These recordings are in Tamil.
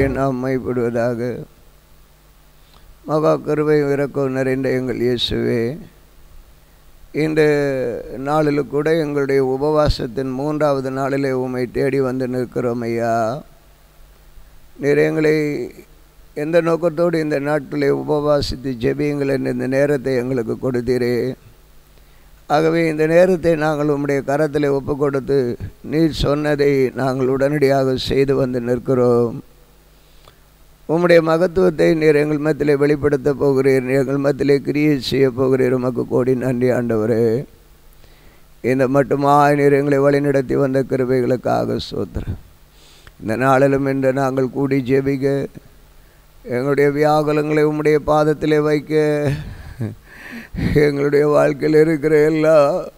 கர்த்தருடைய நாம் மைப்படுவதாக மகா கருவை இறக்கம் நிறைந்த எங்கள் இயேசுவே இந்த நாளில் கூட எங்களுடைய உபவாசத்தின் மூன்றாவது நாளிலே உம்மை தேடி வந்து நிற்கிறோம் ஐயா நீர் எங்களை எந்த நோக்கத்தோடு இந்த நாட்டிலே உபவாசித்து ஜெபியுங்கள் என்ற இந்த நேரத்தை எங்களுக்கு கொடுத்தீரே ஆகவே இந்த நேரத்தை நாங்கள் உம்முடைய கரத்தில் ஒப்பு கொடுத்து நீர் சொன்னதை நாங்கள் உடனடியாக செய்து வந்து நிற்கிறோம் உம்முடைய மகத்துவத்தை நீர் எங்கள் மத்திலே வெளிப்படுத்த போகிறீர் எங்கள் மத்திலே கிரியை செய்ய போகிறீர் உமக்கு கோடி நன்றி ஆண்டவரே இந்த மட்டுமா நீர் எங்களை வழிநடத்தி வந்த கிருபைகளுக்காக சோத்திரம் இந்த நாளிலும் இன்று நாங்கள் கூடி ஜெபிக்க எங்களுடைய வியாகுலங்களை உம்முடைய பாதத்திலே வைக்க எங்களுடைய வாழ்க்கையில் இருக்கிற எல்லா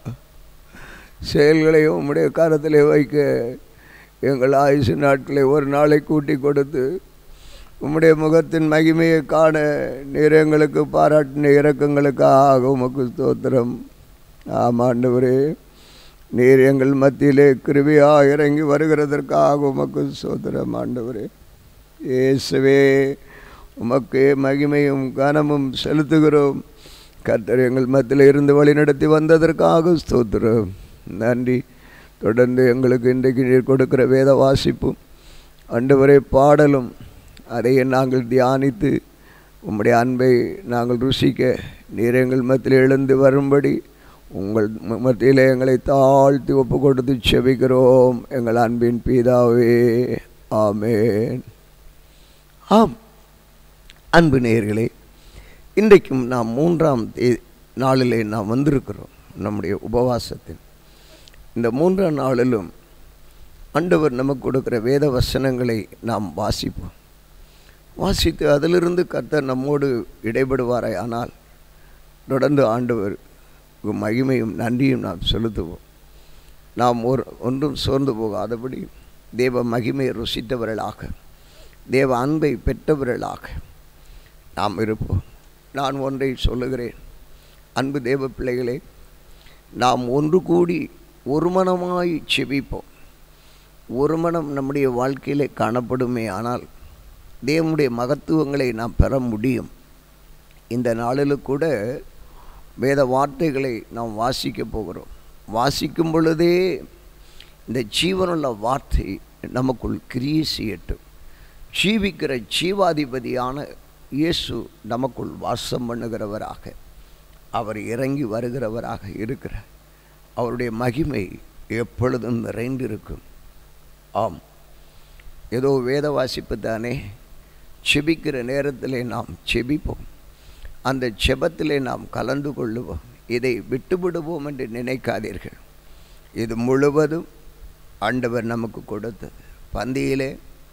செயல்களையும் உம்முடைய கரத்திலே வைக்க எங்கள் ஆயுசு நாட்களை ஒரு நாளை கூட்டி கொடுத்து உம்முடைய முகத்தின் மகிமையை காண நீர் எங்களுக்கு பாராட்டின இறக்கங்களுக்காக உமக்கு ஸ்தோத்திரம் ஆமாண்டவரே நீர் எங்கள் மத்தியிலே கிருபியா இறங்கி வருகிறதற்காக உமக்கு சோதரம் ஆண்டவரே இயேசுவே உமக்கு மகிமையும் கனமும் செலுத்துகிறோம் கர்த்தர் எங்கள் மத்தியில் இருந்து வழிநடத்தி வந்ததற்காக ஸ்தோத்திரம் நன்றி தொடர்ந்து எங்களுக்கு இன்றைக்கு நீர் கொடுக்கிற வேத வாசிப்பும் அண்டவரே பாடலும் அதை நாங்கள் தியானித்து உம்முடைய அன்பை நாங்கள் ருசிக்க நீர் எங்கள் மத்தியில் எழுந்து வரும்படி உங்கள் மத்தியில் எங்களை தாழ்த்தி ஒப்பு கொடுத்து செபிக்கிறோம் எங்கள் அன்பின் பீதாவே ஆமேன் ஆம் அன்பு நேயர்களே இன்றைக்கும் நாம் மூன்றாம் தே நாளிலே நாம் வந்திருக்கிறோம் நம்முடைய உபவாசத்தின் இந்த மூன்றாம் நாளிலும் ஆண்டவர் நமக்கு கொடுக்கிற வேத வசனங்களை நாம் வாசிப்போம் வாசித்து அதிலிருந்து கர்த்தர் நம்மோடு இடைபடுவாரே ஆனால் தொடர்ந்து ஆண்டவர் மகிமையும் நன்றியும் நாம் செலுத்துவோம் நாம் ஒரு ஒன்றும் சோர்ந்து போகாதபடி தேவ மகிமையை ருசித்தவர்களாக தேவ அன்பை பெற்றவர்களாக நாம் இருப்போம் நான் ஒன்றை சொல்லுகிறேன் அன்பு தேவ பிள்ளைகளே நாம் ஒன்று கூடி ஒரு மனமாய் செபிப்போம் ஒரு மனம் நம்முடைய வாழ்க்கையிலே காணப்படுமே ஆனால் தேவனுடைய மகத்துவங்களை நாம் பெற முடியும் இந்த நாளில் கூட வேத வார்த்தைகளை நாம் வாசிக்க போகிறோம் வாசிக்கும் பொழுதே இந்த ஜீவனுள்ள வார்த்தை நமக்குள் கிரியை செய்யட்டும் ஜீவிக்கிற ஜீவாதிபதியான இயேசு நமக்குள் வாசம் பண்ணுகிறவராக அவர் இறங்கி வருகிறவராக இருக்கிறார் அவருடைய மகிமை எப்பொழுதும் நிறைந்திருக்கும் ஆம் ஏதோ வேத வாசிப்பு தானே செபிக்கிற நேரத்தில் நாம் செபிப்போம் அந்த செபத்திலே நாம் கலந்து கொள்ளுவோம் இதை விட்டுவிடுவோம் என்று நினைக்காதீர்கள் இது முழுவதும் ஆண்டவர் நமக்கு கொடுத்தது பந்தியிலே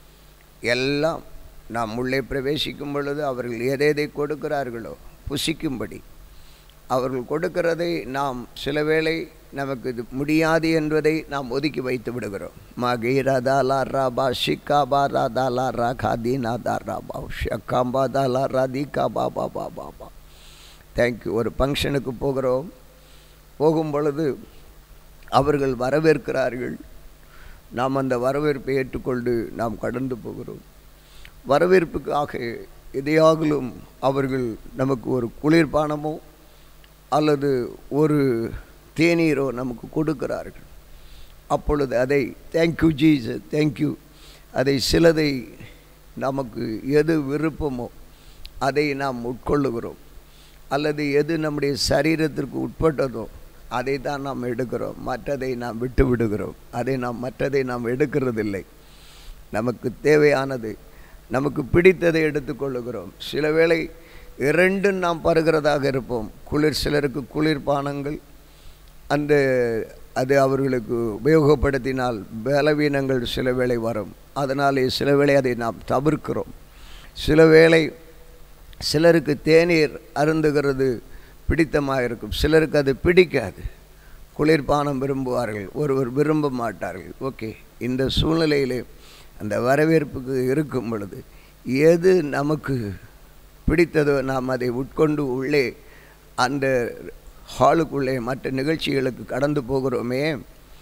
எல்லாம் நாம் உள்ளே பிரவேசிக்கும் பொழுது அவர்கள் எதை கொடுக்கிறார்களோ புசிக்கும்படி அவர்கள் கொடுக்கிறதை நாம் சில வேளை நமக்கு இது முடியாது என்பதை நாம் ஒதுக்கி வைத்து விடுகிறோம் மகீரா தாலா ராபா ஷிக்காபா ரா தாலா ரா காதீனா தா ராபா ஷக்காம்பா தாலா ராதி காபா பாபா பாபா தேங்க்யூ ஒரு ஃபங்க்ஷனுக்கு போகிறோம் போகும் பொழுது அவர்கள் வரவேற்கிறார்கள் நாம் அந்த வரவேற்பை ஏற்றுக்கொண்டு நாம் கடந்து போகிறோம் வரவேற்புக்காக எதையாகலும் அவர்கள் நமக்கு ஒரு குளிர்பானமோ அல்லது ஒரு தேநீரோ நமக்கு கொடுக்கிறார்கள் அப்பொழுது அதை தேங்க்யூ ஜீஸ் தேங்க்யூ அதை சிலதை நமக்கு எது விருப்பமோ அதை நாம் உட்கொள்ளுகிறோம் அல்லது எது நம்முடைய சரீரத்திற்கு உட்பட்டதோ அதை தான் நாம் எடுக்கிறோம் மற்றதை நாம் விட்டு விடுகிறோம் அதை நாம் மற்றதை நாம் எடுக்கிறதில்லை நமக்கு தேவையானது நமக்கு பிடித்ததை எடுத்துக்கொள்ளுகிறோம் சில வேளை இரண்டும் நாம் பருகிறதாக இருப்போம் குளிர் சிலருக்கு குளிர்பானங்கள் அந்த அது அவர்களுக்கு உபயோகப்படுத்தினால் பலவீனங்கள் சில வேளை வரும் அதனாலே சில வேளை அதை நாம் தவிர்க்கிறோம் சில வேளை சிலருக்கு தேநீர் அருந்துகிறது பிடித்தமாக இருக்கும் சிலருக்கு அது பிடிக்காது குளிர்பானம் விரும்புவார்கள் ஒருவர் விரும்ப மாட்டார்கள் ஓகே இந்த சூழ்நிலையிலே அந்த வரவேற்புக்கு இருக்கும் பொழுது எது நமக்கு பிடித்ததோ நாம் அதை உட்கொண்டு உள்ளே அந்த ஹாலுக்குள்ளே மற்ற நிகழ்ச்சிகளுக்கு கடந்து போகிறோமே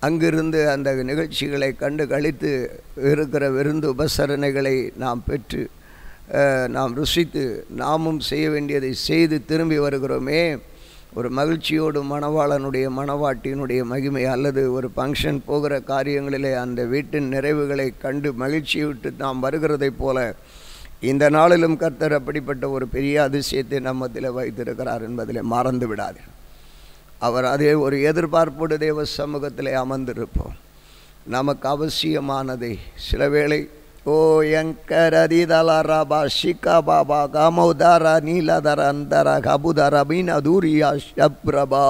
அங்கிருந்து அந்த நிகழ்ச்சிகளை கண்டு கழித்து இருக்கிற விருந்து உபசரணைகளை நாம் பெற்று அஹ், நாம் ருசித்து நாமும் செய்ய வேண்டியதை செய்து திரும்பி வருகிறோமே ஒரு மகிழ்ச்சியோடு மணவாளனுடைய மணவாட்டியினுடைய மகிமை அல்லது ஒரு ஃபங்க்ஷன் போகிற காரியங்களிலே அந்த வீட்டின் நிறைவுகளை கண்டு மகிழ்ச்சியுட்டு நாம் வருகிறதைப் போல இந்த நாளிலும் கர்த்தர் அப்படிப்பட்ட ஒரு பெரிய அதிசயத்தை நம்மத்தில் வைத்திருக்கிறார் என்பதிலே மறந்து விடாதீர்கள் அவர் அதே ஒரு எதிர்பார்ப்போடு தேவ சமூகத்திலே அமர்ந்திருப்போம் நமக்கு அவசியமானதை சில வேளை ஓ யங்கர் அதிதலரா பா ஷிகா பாபா காமோதாரா நீலதர அந்தர கபுதர மீனதூரியா ஷப்ரபா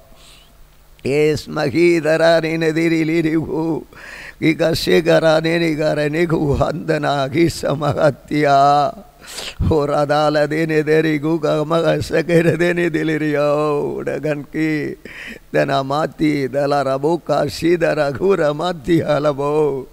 ஏஸ் மகீதர நினதிரிலிரிகு இக சிகர நினிகர நிகு வந்தனாகி சமகத்தியா ಹೋರಾದಾಲದೇನೆ ದೆರಿಗೂ ಮಗ ಸಕೆರದೇನೆ ದಿಲಿರಿಯೋ ಉಡಗನ್ಕಿ ದನ ಮಾತಿ ದಲರ மூக்க சீதர கூற மாத்தி அலபோ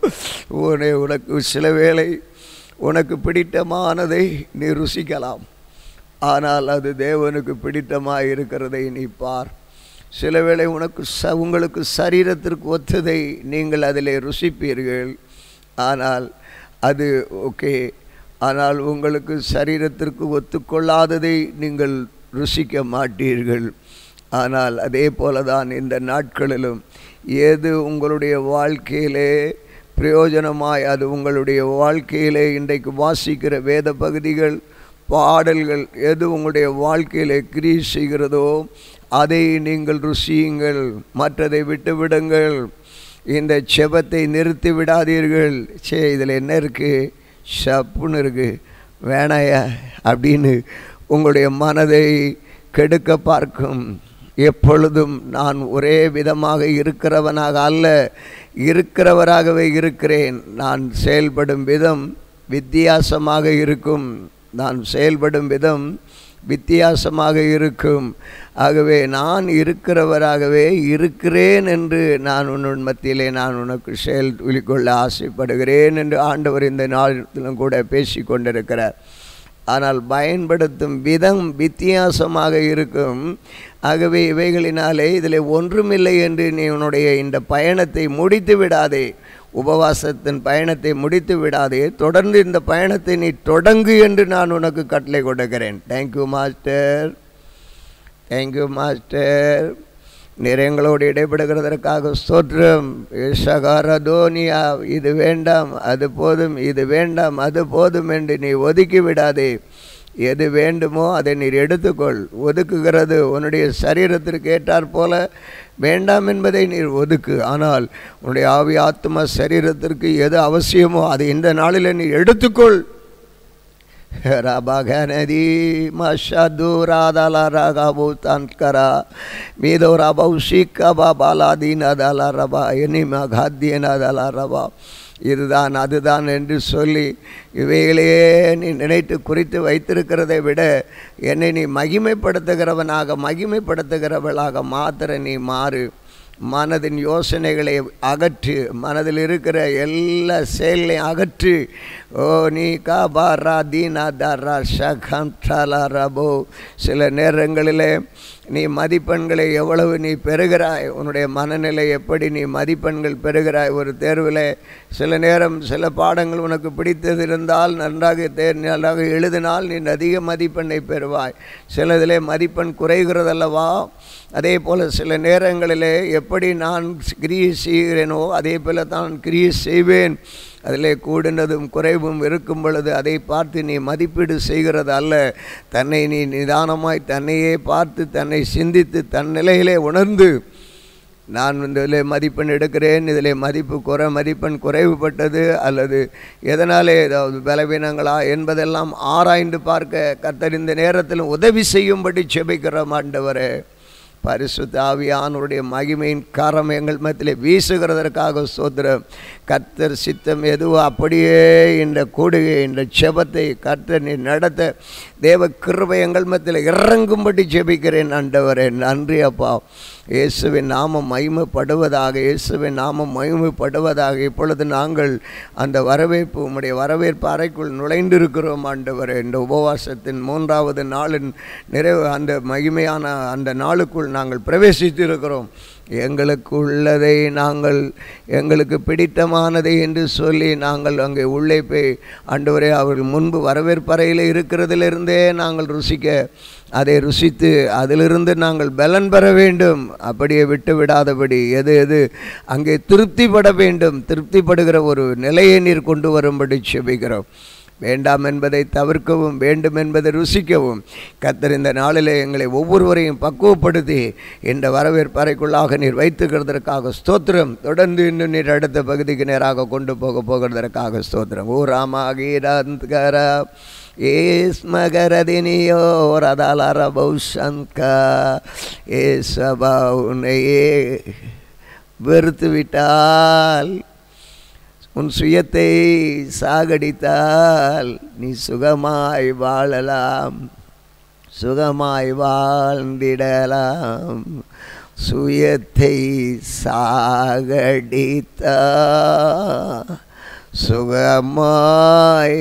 உனே உனக்கு சில வேளை உனக்கு பிடித்தமானதை நீ ருசிக்கலாம் ஆனால் அது தேவனுக்கு பிடித்தமாக இருக்கிறதை நீ பார் சில வேளை உனக்கு ச உங்களுக்கு சரீரத்திற்கு ஒத்ததை நீங்கள் அதிலே ருசிப்பீர்கள் ஆனால் அது ஓகே ஆனால் உங்களுக்கு சரீரத்திற்கு ஒத்துக்கொள்ளாததை நீங்கள் ருசிக்க மாட்டீர்கள் ஆனால் அதே போல தான் இந்த நாட்களிலும் ஏது உங்களுடைய வாழ்க்கையிலே பிரயோஜனமாய் அது உங்களுடைய வாழ்க்கையிலே இன்றைக்கு வாசிக்கிற வேத பகுதிகள் பாடல்கள் எது உங்களுடைய வாழ்க்கையிலே கிரி செய்கிறதோ அதை நீங்கள் ருசியுங்கள் மற்றதை விட்டுவிடுங்கள் இந்த செபத்தை நிறுத்தி விடாதீர்கள் சே இதில் என்ன இருக்குது ஷப்புன்னு இருக்குது வேணாயா அப்படின்னு உங்களுடைய மனதை கெடுக்க பார்க்கும் எப்பொழுதும் நான் ஒரே விதமாக இருக்கிறவனாக அல்ல இருக்கிறவராகவே இருக்கிறேன் நான் செயல்படும் விதம் வித்தியாசமாக இருக்கும் நான் செயல்படும் விதம் வித்தியாசமாக இருக்கும் ஆகவே நான் இருக்கிறவராகவே இருக்கிறேன் என்று நான் உன் மத்தியிலே நான் உனக்கு செயல் கொள்ள ஆசைப்படுகிறேன் என்று ஆண்டவர் இந்த நாளிலும் கூட பேசி கொண்டிருக்கிறார் ஆனால் பயன்படுத்தும் விதம் வித்தியாசமாக இருக்கும் ஆகவே இவைகளினாலே இதில் ஒன்றுமில்லை என்று நீ உன்னுடைய இந்த பயணத்தை முடித்து விடாதே உபவாசத்தின் பயணத்தை முடித்து விடாதே தொடர்ந்து இந்த பயணத்தை நீ தொடங்கு என்று நான் உனக்கு கட்டளை கொடுக்கிறேன் தேங்க்யூ மாஸ்டர் தேங்க்யூ மாஸ்டர் நிறையங்களோடு இடைபடுகிறதற்காக ஸ்தோத்திரம் இஷகாரதோனியா இது வேண்டாம் அது போதும் இது வேண்டாம் அது போதும் என்று நீ ஒதுக்கி விடாதே எது வேண்டுமோ அதை நீர் எடுத்துக்கொள் ஒதுக்குகிறது உன்னுடைய சரீரத்திற்கு ஏற்றாற் போல வேண்டாம் என்பதை நீர் ஒதுக்கு ஆனால் உன்னுடைய ஆவி ஆத்மா சரீரத்திற்கு எது அவசியமோ அதை இந்த நாளில் நீ எடுத்துக்கொள் ரபகனதி மஷது ராதல ரகபு தன்கரா மீதோ ரபௌ ஷிக்கபா பாலாதீன் அதல ரபா எனி மகாத்தியன் அதல ரபா இதுதான் அதுதான் என்று சொல்லி இவைகளையே நீ நினைத்து குறித்து வைத்திருக்கிறதை விட என்னை நீ மகிமைப்படுத்துகிறவனாக மகிமைப்படுத்துகிறவளாக மாத்திர நீ மாறு மனதின் யோசனைகளை அகற்று மனதில் இருக்கிற எல்லா செயலையும் அகற்று ஓ நீ காபாரா தீனா தாரா ஷகம் ரபோ சில நேரங்களிலே நீ மதிப்பெண்களை எவ்வளவு நீ பெறுகிறாய் உன்னுடைய மனநிலை எப்படி நீ மதிப்பெண்கள் பெறுகிறாய் ஒரு தேர்வில் சில நேரம் சில பாடங்கள் உனக்கு பிடித்தது இருந்தால் நன்றாக தேர் நன்றாக எழுதினால் நீ அதிக மதிப்பெண்ணை பெறுவாய் சிலதிலே மதிப்பெண் குறைகிறதல்லவா அதே போல் சில நேரங்களிலே எப்படி நான் கிரியை செய்கிறேனோ அதே போல தான் கிரியை செய்வேன் அதிலே கூடினதும் குறைவும் இருக்கும் பொழுது அதை பார்த்து நீ மதிப்பீடு செய்கிறது அல்ல தன்னை நீ நிதானமாய் தன்னையே பார்த்து தன்னை சிந்தித்து தன் நிலையிலே உணர்ந்து நான் இதில் மதிப்பெண் எடுக்கிறேன் இதில் மதிப்பு குறை மதிப்பெண் குறைவுபட்டது அல்லது எதனாலே ஏதாவது பலவீனங்களா என்பதெல்லாம் ஆராய்ந்து பார்க்க கர்த்தர் இந்த நேரத்தில் உதவி செய்யும்படி செபிக்கிற மாண்டவரே பரிசுத்த ஆவியானவருடைய மகிமையின் காரம் எங்கள் மத்தியில் வீசுகிறதற்காக சோத்திரம் கர்த்தர் சித்தம் எதுவோ அப்படியே இந்த கூடுகை இந்த செபத்தை கர்த்தர் நீ நடத்த தேவ கிருபை எங்கள் மத்தியில் இறங்கும்படி ஜெபிக்கிறேன் ஆண்டவரே நன்றி அப்பா இயேசுவின் நாமம் மகிமைப்படுவதாக இயேசுவின் நாமம் மகிமைப்படுவதாக இப்பொழுது நாங்கள் அந்த வரவேற்பு உம்முடைய வரவேற்பு அறைக்குள் நுழைந்திருக்கிறோம் ஆண்டவரே இந்த உபவாசத்தின் மூன்றாவது நாளின் நிறைவு அந்த மகிமையான அந்த நாளுக்குள் நாங்கள் பிரவேசித்திருக்கிறோம் எங்களுக்கு உள்ளதை நாங்கள் எங்களுக்கு பிடித்தமானதை என்று சொல்லி நாங்கள் அங்கே உள்ளே போய் ஆண்டவரே அவர்கள் முன்பு வரவேற்பறையில் இருக்கிறதிலிருந்தே நாங்கள் ருசிக்க அதை ருசித்து அதிலிருந்து நாங்கள் பலன் பெற வேண்டும் அப்படியே விட்டு விடாதபடி எது எது அங்கே திருப்திப்பட வேண்டும் திருப்திப்படுகிற ஒரு நிலையை நீர் கொண்டு வரும்படி செபிக்கிறோம் வேண்டாம் என்பதை தவிர்க்கவும் வேண்டும் என்பதை ருசிக்கவும் கத்தர் இந்த நாளிலே எங்களை ஒவ்வொருவரையும் பக்குவப்படுத்தி இந்த வரவேற்பறைக்குள்ளாக நீர் வைத்துக்கிறதற்காக ஸ்தோத்திரம் தொடர்ந்து இன்னும் நீர் அடுத்த பகுதிக்கு நேராக கொண்டு போக போகிறதற்காக ஸ்தோத்திரம் ஓ ராமாகீரந்தகர ஏஸ்மகரதினியோ ரதாலர பௌஷங்கா ஏசபா உன்னையே வெறுத்து விட்டால் உன் சுயத்தை சாகடித்தால் நீ சுகமாய் வாழலாம் சுகமாய் வாழ்ந்திடலாம் சுயத்தை சாகடித்தா சுகமாய்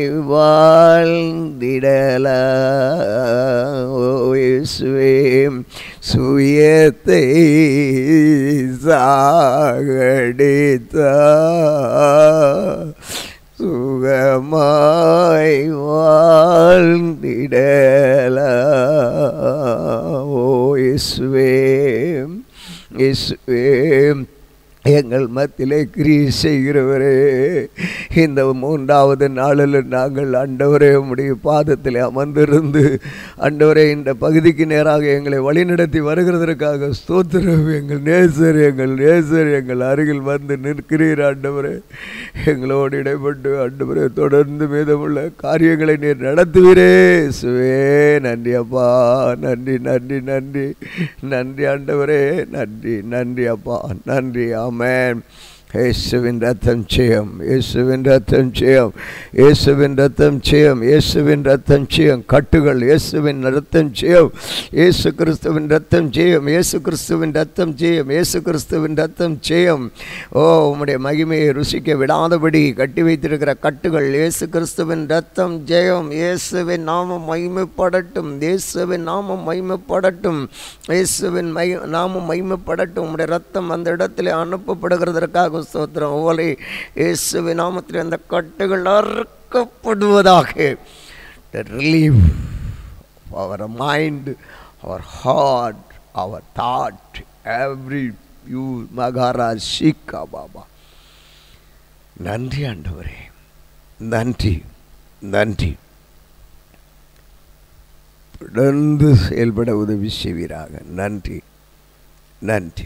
வாழ்ந்திடலாம் ஓ இயேசுவே சுயத்தை சாகடித்தா சுகமாய் வாழ்ந்திடலாம் ஓ இயேசுவே இயேசுவே எங்கள் மத்தியிலே கிரியை செய்கிறவரே இந்த மூன்றாவது நாளில் நாங்கள் அண்டவரே உம்முடைய பாதத்தில் அமர்ந்திருந்து அண்டவரே இந்த பகுதிக்கு நேராக எங்களை வழிநடத்தி வருகிறதற்காக ஸ்தோத்திரம் எங்கள் நேசர் எங்கள் நேசர் எங்கள் அருகில் வந்து நிற்கிறீர் ஆண்டவரே எங்களோடு இடைப்பட்டு ஆண்டவரே தொடர்ந்து மீதமுள்ள காரியங்களை நீர் நடத்துவீரே சுவே நன்றி அப்பா நன்றி நன்றி நன்றி நன்றி ஆண்டவரே நன்றி நன்றி அப்பா நன்றி ஆமென் இயேசுவின் ரத்தம் செய்யும் இயேசுவின் ரத்தம் செய்யும் இயேசுவின் ரத்தம் செய்யும் இயேசுவின் ரத்தம் செய்யும் கட்டுகள் இயேசுவின் ரத்தம் செய்யும் இயேசு கிறிஸ்துவின் ரத்தம் செய்யும் இயேசு கிறிஸ்துவின் ரத்தம் செய்யும் இயேசு கிறிஸ்துவின் ரத்தம் செய்யும் ஓ உம்முடைய மகிமையை ருசிக்க விடாதபடி கட்டி வைத்திருக்கிற கட்டுகள் இயேசு கிறிஸ்துவின் ரத்தம் ஜெயம் இயேசுவின் நாமம் மகிமைப்படட்டும் இயேசுவின் நாமம் மகிமைப்படட்டும் இயேசுவின் மை நாமம் மகிமைப்படட்டும் உம்முடைய ரத்தம் அந்த இடத்துல அனுப்பப்படுகிறதற்காக ஸ்தோத்திரம் ஓலை இயேசுவின் நாமத்தில் அந்த கட்டுகள் அறுக்கப்படுவதாக relieve our mind our heart our thought every you மகாராஜ் ஷீக்கா பாபா நன்றி ஆண்டவரே நன்றி நன்றி தொடர்ந்து செயல்பட உதவி செய்வீராக நன்றி நன்றி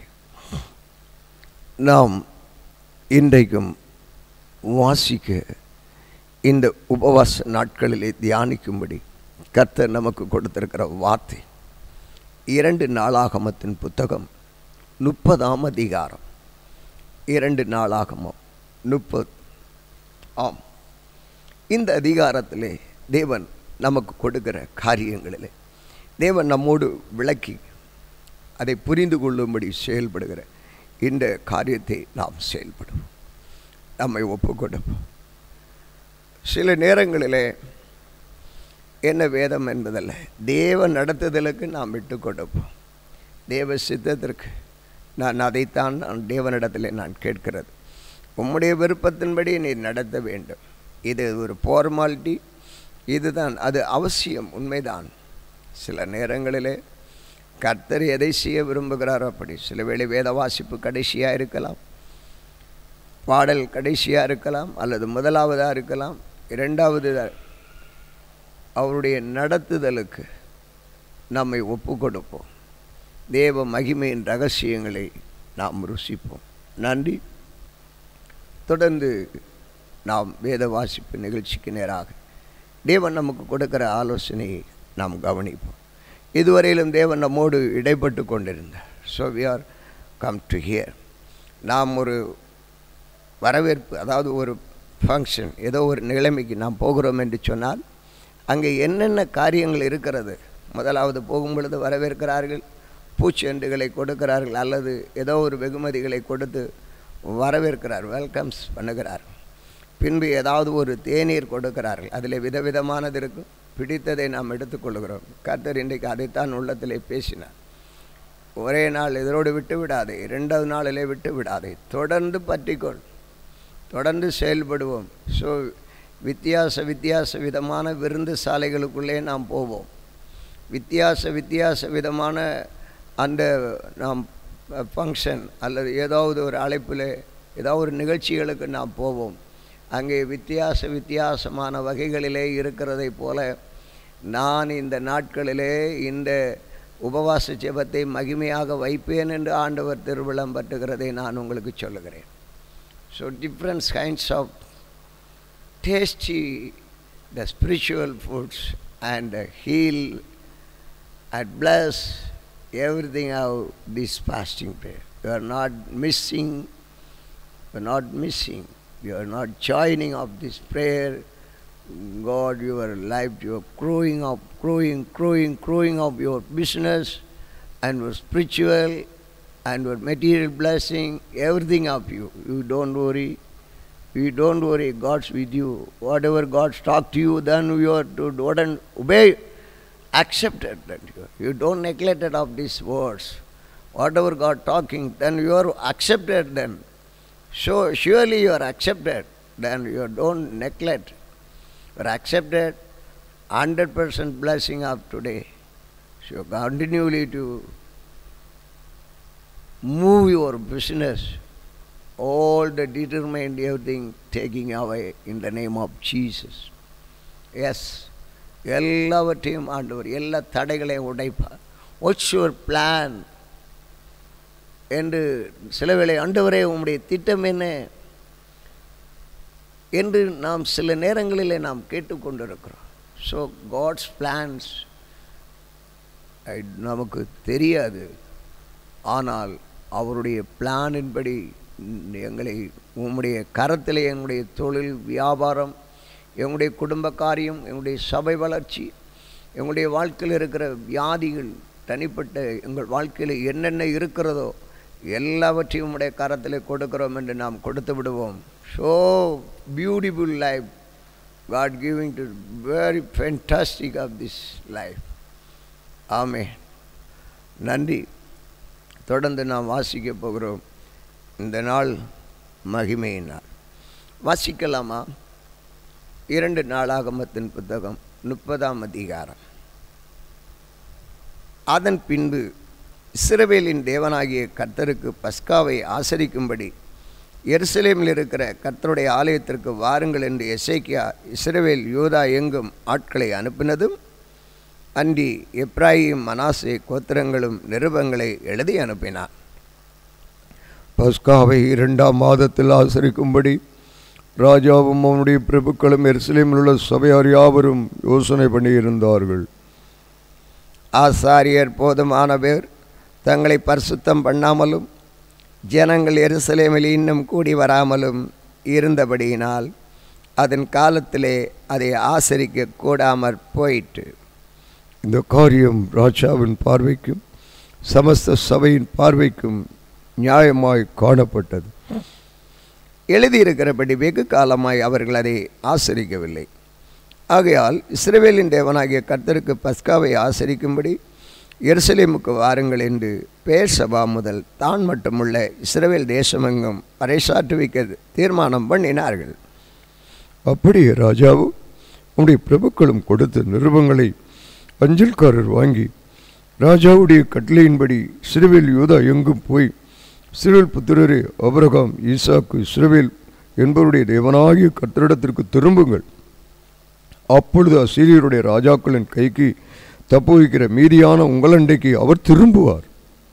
நாம் இன்றைக்கும் வாசிக்க இந்த உபவாச நாட்களிலே தியானிக்கும்படி கர்த்தர் நமக்கு கொடுத்திருக்கிற வார்த்தை இரண்டு நாளாகமத்தின் புத்தகம் முப்பதாம் அதிகாரம் இரண்டு நாளாகமம் முப்பது ஆம் இந்த அதிகாரத்திலே தேவன் நமக்கு கொடுக்கிற காரியங்களிலே தேவன் நம்மோடு விளக்கி அதை புரிந்து கொள்ளும்படி செயல்படுகிற இந்த காரியத்தை நாம் செயல்படுவோம் நம்மை ஒப்பு கொடுப்போம் சில நேரங்களிலே என்ன வேதம் என்பதல்ல தேவ நடத்துதலுக்கு நாம் விட்டு கொடுப்போம் தேவ சித்தத்திற்கு நான் அதைத்தான் நான் தேவனிடத்தில் நான் கேட்கிறது உம்முடைய விருப்பத்தின்படி நீ நடத்த வேண்டும் இது ஒரு ஃபார்மாலிட்டி இதுதான் அது அவசியம் உண்மைதான் சில நேரங்களிலே கர்த்தர் எதை செய்ய விரும்புகிறாரோ அப்படி சில வேளை வேத வாசிப்பு கடைசியாக இருக்கலாம் பாடல் கடைசியாக இருக்கலாம் அல்லது முதலாவதாக இருக்கலாம் இரண்டாவது அவருடைய நடத்துதலுக்கு நம்மை ஒப்பு கொடுப்போம் தேவ மகிமையின் ரகசியங்களை நாம் ருசிப்போம் நன்றி தொடர்ந்து நாம் வேத வாசிப்பு நிகழ்ச்சிக்கு நேராக தேவன் நமக்கு கொடுக்கிற ஆலோசனையை நாம் கவனிப்போம் இதுவரையிலும் தேவன் நம்மோடு இடைப்பட்டு கொண்டிருந்தார் so we are come to here நாம் ஒரு வரவேற்பு அதாவது ஒரு ஃபங்க்ஷன் ஏதோ ஒரு நிலைமைக்கு நாம் போகிறோம் என்று சொன்னால் அங்கே என்னென்ன காரியங்கள் இருக்கிறது முதலாவது போகும் பொழுது வரவேற்கிறார்கள் பூச்செண்டுகளை கொடுக்கிறார்கள் அல்லது ஏதோ ஒரு வெகுமதிகளை கொடுத்து வரவேற்கிறார் வெல்கம்ஸ் பண்ணுகிறார் பின்பு ஏதாவது ஒரு தேநீர் கொடுக்கிறார்கள் அதில் விதவிதமானது இருக்கும் பிடித்ததை நாம் எடுத்துக்கொள்கிறோம் கர்த்தர் இன்றைக்கு அதைத்தான் உள்ளத்திலே பேசினார் ஒரே நாள் இதோடு விட்டு விடாதே இரண்டாவது நாளிலே விட்டு விடாதே தொடர்ந்து பற்றிக்கொள் தொடர்ந்து செயல்படுவோம் ஸோ வித்தியாச வித்தியாச விதமான விருந்து சாலைகளுக்குள்ளே நாம் போவோம் வித்தியாச வித்தியாச விதமான அந்த நாம் ஃபங்க்ஷன் அல்லது ஏதாவது ஒரு அழைப்பில் ஏதாவது ஒரு நிகழ்ச்சிகளுக்கு நாம் போவோம் அங்கே வித்தியாச வித்தியாசமான வகைகளிலே இருக்கிறதை போல நான் இந்த நாட்களிலே இந்த உபவாச ஜெபத்தை மகிமையாக வைப்பேன் என்று ஆண்டவர் திருவிழம் பற்றுகிறதை நான் உங்களுக்கு சொல்லுகிறேன் so different kinds of tasty the spiritual foods and uh, heal and bless everything out this fasting prayer. You are not missing, you are not missing, you are not joining of this prayer. God, your life, you are growing up, growing, growing, growing of your business and your spiritual and your material blessing, everything of you. You don't worry. You don't worry, God's with you. Whatever God's talked to you, then you are to do and obey, accept it. That you, you don't neglect it of these words. Whatever God talking, then you are accepted then. So surely you are accepted. Then you don't neglect. You are accepted. Hundred percent blessing of today. So continually to move your business all the determined everything taking away in the name of Jesus. Yes. எல்லாவற்றையும் ஆண்டவர் எல்லா தடைகளையும் உடைப்பார் வாட்ஸ் யுவர் பிளான் என்று சில வேளை ஆண்டவரே உம்முடைய திட்டம் என்ன என்று நாம் சில நேரங்களிலே நாம் கேட்டுக்கொண்டிருக்கிறோம் ஸோ காட்ஸ் பிளான்ஸ் நமக்கு தெரியாது ஆனால் அவருடைய பிளானின்படி எங்களை உம்முடைய கரத்தில் எங்களுடைய தொழில் வியாபாரம் எங்களுடைய குடும்ப காரியம் எங்களுடைய சபை வளர்ச்சி எங்களுடைய வாழ்க்கையில் இருக்கிற வியாதிகள் தனிப்பட்ட எங்கள் வாழ்க்கையில் என்னென்ன இருக்கிறதோ எல்லாவற்றையும் உடைய கரத்தில் கொடுக்கிறோம் என்று நாம் கொடுத்து விடுவோம் so beautiful life God giving to very fantastic of this life ஆமே நன்றி தொடர்ந்து நாம் வாசிக்க போகிறோம் இந்த நாள் மகிமையினார் வாசிக்கலாமா இரண்டு நாளாகமத்தின் புத்தகம் முப்பதாம் அதிகாரம் அதன் பின்பு இஸ்ரவேலின் தேவனாகிய கர்த்தருக்கு பஸ்காவை ஆசரிக்கும்படி எருசலேமில் இருக்கிற கர்த்தருடைய ஆலயத்திற்கு வாருங்கள் என்று எசேக்கியா இஸ்ரவேல் யூதா எங்கும் ஆட்களை அனுப்பினதும் அன்றி எப்ராஹிம் மனாசே கோத்திரங்களும் நிருபங்களை எழுதி அனுப்பினார் பஸ்காவை இரண்டாம் மாதத்தில் ஆசரிக்கும்படி ராஜாவும் அவனுடைய பிரபுக்களும் எருசலேமில் உள்ள சபையார் யாவரும் யோசனை பண்ணியிருந்தார்கள் ஆசாரியர் போதுமான பேர் தங்களை பரிசுத்தம் பண்ணாமலும் ஜனங்கள் எருசலேமில் இன்னும் கூடி வராமலும் இருந்தபடியினால் அதன் காலத்திலே அதை ஆசரிக்க கூடாமற் போயிற்று இந்த காரியம் ராஜாவின் பார்வைக்கும் சமஸ்த சபையின் பார்வைக்கும் நியாயமாய் காணப்பட்டது எழுதியிருக்கிறபடி வெகு காலமாய் அவர்கள் அதை ஆசரிக்கவில்லை ஆகையால் இஸ்ரவேலின் தேவனாகிய கர்த்தருக்கு பஸ்காவை ஆசரிக்கும்படி எருசலேமுக்கு வாருங்கள் என்று பேர் சபா முதல் தான் மட்டுமுள்ள இஸ்ரவேல் தேசமெங்கும் பறைசாற்றுவிக்க தீர்மானம் பண்ணினார்கள் அப்படியே ராஜாவும் உடைய பிரபுக்களும் கொடுத்த நிருபங்களை அஞ்சல்காரர் வாங்கி ராஜாவுடைய கட்டளையின்படி சிறுவேல் யூதா எங்கும் போய் சிறுவேல் புத்திரரே அபரகாம் ஈசாக்கு சிறுவேல் என்பவருடைய தேவனாகிய கர்த்தரிடத்திற்கு திரும்புங்கள் அப்பொழுது அசீரியருடைய ராஜாக்களின் கைக்கு தப்புவிக்கிற மீதியான உங்களண்டைக்கு அவர் திரும்புவார்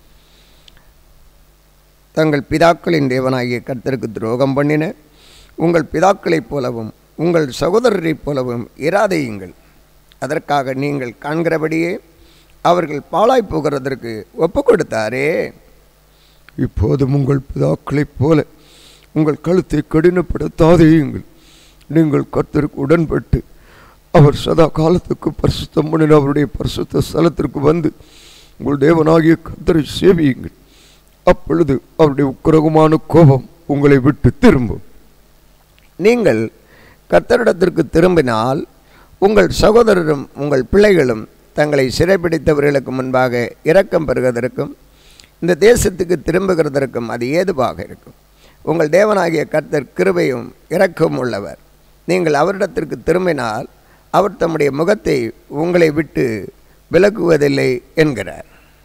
தங்கள் பிதாக்களின் தேவனாகிய கர்த்தருக்கு துரோகம் பண்ணின உங்கள் பிதாக்களைப் போலவும் உங்கள் சகோதரரைப் போலவும் இராதையுங்கள் அதற்காக நீங்கள் காண்கிறபடியே அவர்கள் பாழாய் போகிறதற்கு ஒப்பு கொடுத்தாரே இப்போதும் உங்கள் பிதாக்களைப் போல உங்கள் கழுத்தை கடினப்படுத்தாதேயுங்கள் நீங்கள் கர்த்தருக்கு உடன்பட்டு அவர் சதா காலத்துக்கு பரிசுத்தம் பண்ணின அவருடைய பரிசுத்த ஸ்தலத்திற்கு வந்து உங்கள் தேவனாகிய கர்த்தரை சேவியுங்கள் அப்பொழுது அவருடைய உக்கிரகமான கோபம் உங்களை விட்டு திரும்பும் நீங்கள் கர்த்தரிடத்திற்கு திரும்பினால் உங்கள் சகோதரரும் உங்கள் பிள்ளைகளும் தங்களை சிறைப்பிடித்தவர்களுக்கு முன்பாக இரக்கம் பெறுவதற்கும் இந்த தேசத்துக்கு திரும்புகிறதற்கும் அது ஏதுவாக இருக்கும் உங்கள் தேவனாகிய கர்த்தர் கிருபையும் இரக்கம் உள்ளவர் நீங்கள் அவரிடத்திற்கு திரும்பினால் அவர் தம்முடைய முகத்தை உங்களை விட்டு விலக்குவதில்லை என்கிறார்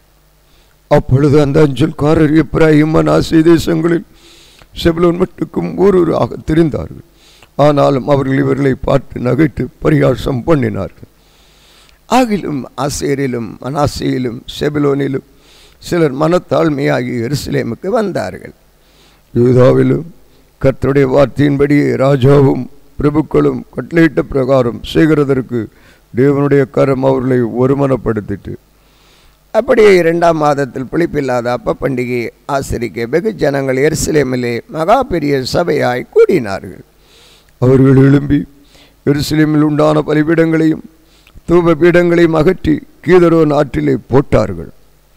அப்பொழுது அந்த அஞ்சல்காரர் எப்ராஹிம் மனாசி தேசங்களில் செபுலோன் மட்டுக்கும் ஊரூராக திரிந்தார்கள் ஆனாலும் அவர்கள் இவர்களை பார்த்து நகைத்து பரியாசம் பண்ணினார்கள் ஆகிலும் ஆசேரிலும் மனாசையிலும் செபுலோனிலும் சிலர் மனத்தாழ்மையாகி எருசலேமுக்கு வந்தார்கள் யூதாவிலும் கர்த்தருடைய வார்த்தையின்படியே ராஜாவும் பிரபுக்களும் கட்டளையிட்ட பிரகாரம் செய்கிறதற்கு தேவனுடைய கரம் அவர்களை ஒருமனப்படுத்திட்டு அப்படியே இரண்டாம் மாதத்தில் புளிப்பில்லாத அப்ப பண்டிகையை ஆசரிக்க வெகு ஜனங்கள் எருசலேமிலே மகா பெரிய சபையாய் கூடினார்கள் அவர்கள் எழும்பி எருசலேமில் உண்டான பலிபீடங்களையும் தூப பீடங்களையும் அகற்றி கீதரோ நாட்டிலே போட்டார்கள்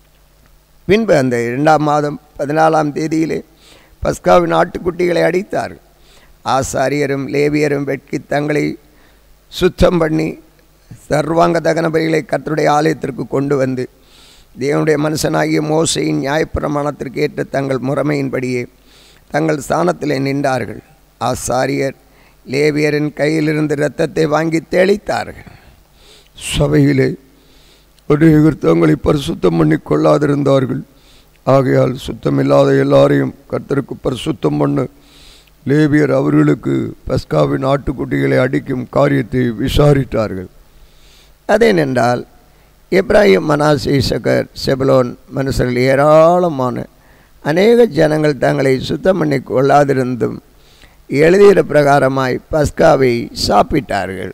பின்பு அந்த இரண்டாம் மாதம் பதினாலாம் தேதியிலே பஸ்காவின் ஆட்டுக்குட்டிகளை அடித்தார்கள் ஆசாரியரும் லேவியரும் வெட்கி தங்களை சுத்தம் பண்ணி சர்வாங்க தகன பலிகளை கர்த்தருடைய ஆலயத்திற்கு கொண்டு வந்து தேவனுடைய மனுஷனாகிய மோசையின் நியாயப்பிரமாணத்திற்கு ஏற்ற தங்கள் முறைமையின்படியே தங்கள் ஸ்தானத்திலே நின்றார்கள் ஆசாரியர் லேவியரின் கையிலிருந்து இரத்தத்தை வாங்கி தெளித்தார்கள் சபையிலே அநேகர் தங்களை பரிசுத்தம் பண்ணி கொள்ளாதிருந்தார்கள் ஆகையால் சுத்தமில்லாத எல்லாரையும் கர்த்தருக்கு பரிசுத்தம் பண்ண லேவியர் அவர்களுக்கு பஸ்காவின் ஆட்டுக்குட்டிகளை அடிக்கும் காரியத்தை விசாரித்தார்கள் அதேனென்றால் எப்ராஹிம் மனாசி சகர் செபலோன் மனுஷர்கள் ஏராளமான அநேக ஜனங்கள் தங்களை சுத்தம் பண்ணி கொள்ளாதிருந்தும் எழுதிய பிரகாரமாய் பஸ்காவை சாப்பிட்டார்கள்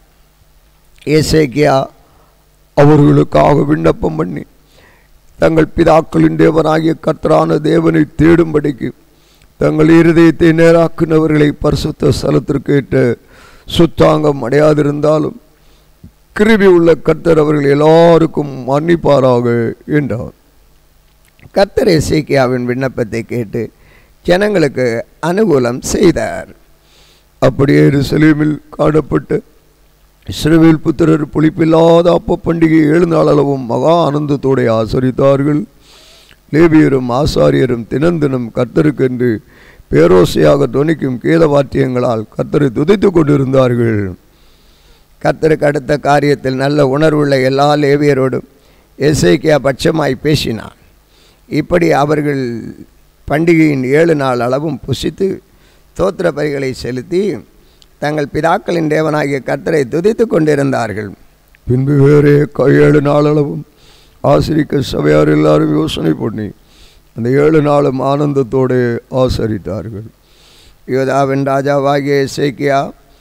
ஏசேக்கியா அவர்களுக்காக விண்ணப்பம் பண்ணி தங்கள் பிதாக்களின் தேவனாகிய கர்த்தரான தேவனை தேடும்படிக்கு தங்கள் இருதயத்தை நேராக்குனவர்களை பரிசுத்த ஸ்தலத்திற்கு ஏற்ற சுத்தாங்கம் அடையாதிருந்தாலும் கிருபி உள்ள கர்த்தர் அவர்கள் எல்லாருக்கும் மன்னிப்பாராக என்றார் கர்த்தர் எசேக்கியாவின் விண்ணப்பத்தை கேட்டு ஜனங்களுக்கு அனுகூலம் செய்தார் அப்படியே எருசலேமில் காணப்பட்ட இஸ்ரவேல் புத்திரர் புளிப்பில்லாத அப்ப பண்டிகை ஏழு நாள் அளவும் மகா ஆனந்தத்தோടെ ஆசரித்தார்கள் லேவியரும் ஆசாரியரும் தினந்தினம் கர்த்தருக்கென்று பேரோசையாக துணிக்கும் கீத வாத்தியங்களால் கர்த்தரை துதித்து கொண்டிருந்தார்கள் கர்த்தருக்கு அடுத்த காரியத்தில் நல்ல உணர்வுள்ள எல்லா லேவியரோடும் எசேக்கியா பட்சமாய் பேசினான் இப்படி அவர்கள் பண்டிகையின் ஏழு நாள் அளவும் புசித்து தோத்திர பரிகளை செலுத்தி தங்கள் பிதாக்களின் தேவனாகிய கர்த்தரை துதித்து கொண்டிருந்தார்கள் பின்பு வேறே க- ஏழு நாளளவும் ஆசிரிக்க சபையார் எல்லாரும் யோசனை பண்ணி அந்த ஏழு நாளும் ஆனந்தத்தோடு ஆசரித்தார்கள் யோதாவின் ராஜாவாகிய எசேக்கியா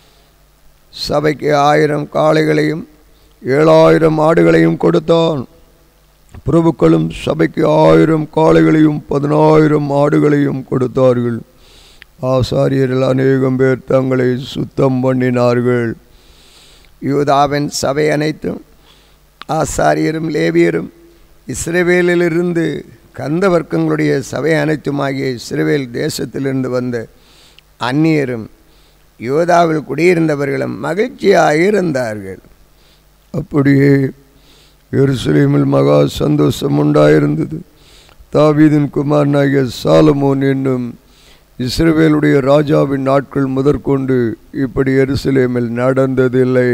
சபைக்கு ஆயிரம் காளைகளையும் ஏழாயிரம் ஆடுகளையும் கொடுத்தான் பிரபுக்களும் சபைக்கு ஆயிரம் காளைகளையும் பதினாயிரம் ஆடுகளையும் கொடுத்தார்கள் ஆசாரியர்கள் அநேகம் பேர் தங்களை சுத்தம் பண்ணினார்கள் யூதாவின் சபை அனைத்தும் ஆசாரியரும் லேவியரும் இஸ்ரவேலிலிருந்து கந்த வர்க்கங்களுடைய சபை அனைத்துமாகிய இஸ்ரவேல் தேசத்திலிருந்து வந்த அந்நியரும் யோதாவில் குடியிருந்தவர்களும் மகிழ்ச்சியாக இருந்தார்கள் அப்படியே எருசலேமில் மகா சந்தோஷம் உண்டாயிருந்தது தாவீதின் குமாரனாகிய சாலமோன் என்னும் இஸ்ரவேலுடைய ராஜாவின் நாட்கள் முதற்கொண்டு இப்படி எருசலேமில் நடந்ததில்லை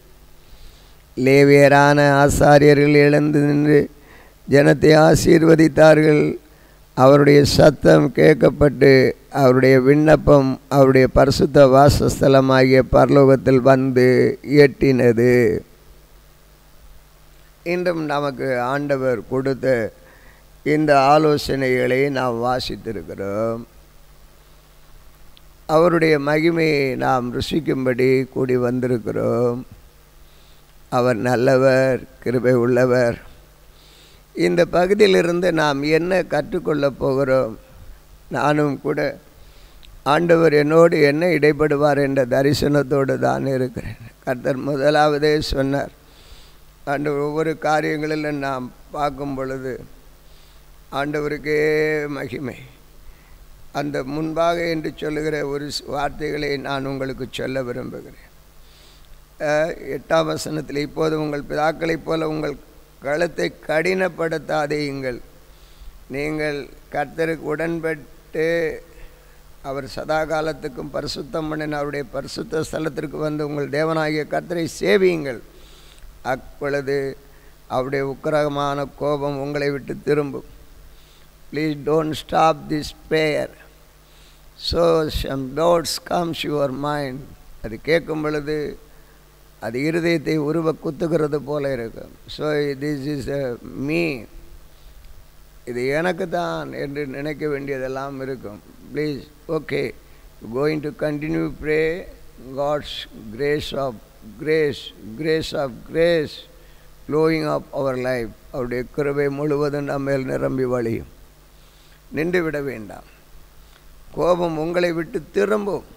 லேவியரான ஆசாரியர்கள் எழுந்து நின்று ஜனத்தை ஆசீர்வதித்தார்கள் அவருடைய சத்தம் கேட்கப்பட்டு அவருடைய விண்ணப்பம் அவருடைய பரிசுத்த வாசஸ்தலமாகிய பரலோகத்தில் வந்து எட்டினது இன்றும் நமக்கு ஆண்டவர் கொடுத்த இந்த ஆலோசனைகளை நாம் வாசித்திருக்கிறோம் அவருடைய மகிமையை நாம் ருசிக்கும்படி கூடி வந்திருக்கிறோம் அவர் நல்லவர் கிருபை உள்ளவர் இந்த பகுதியிலிருந்து நாம் என்ன கற்றுக்கொள்ளப் போகிறோம் நானும் கூட ஆண்டவர் என்னோடு என்ன இடைப்படுவார் என்ற தரிசனத்தோடு தான் இருக்கிறேன் கர்த்தர் முதலாவதே சொன்னார் ஆண்டவர் ஒவ்வொரு காரியங்களிலும் நாம் பார்க்கும் பொழுது ஆண்டவருக்கே மகிமை அந்த முன்பாக என்று சொல்லுகிற ஒரு ஸ்- வார்த்தைகளை நான் உங்களுக்கு சொல்ல விரும்புகிறேன் அஹ், எட்டாம் வசனத்தில் இப்போது உங்கள் பிதாக்களைப் போல உங்கள் கழுத்தை கடினப்படுத்தாதேயுங்கள் நீங்கள் கர்த்தருக்கு உடன்பட்டு அவர் சதா காலத்துக்கும் பரிசுத்தம் பண்ணின அவருடைய பரிசுத்த ஸ்தலத்திற்கு வந்து உங்கள் தேவனாகிய கர்த்தரை சேவியுங்கள் அப்பொழுது அவருடைய உக்கிரகமான கோபம் உங்களை விட்டு திரும்பும் please don't stop this prayer so some thoughts comes your mind அது கேட்கும் பொழுது அது இருதயத்தை உருவ குத்துகிறது போல இருக்கும் ஸோ திஸ் இஸ் மீ இது எனக்கு தான் என்று நினைக்க வேண்டியதெல்லாம் இருக்கும் please okay going to continue pray God's grace of grace grace of grace glowing of our life அவருடைய கிருபை முழுவதும் நம்ம மேல் நிரம்பி வழியும் நின்று விட வேண்டாம் கோபம் உங்களை விட்டு திரும்பும்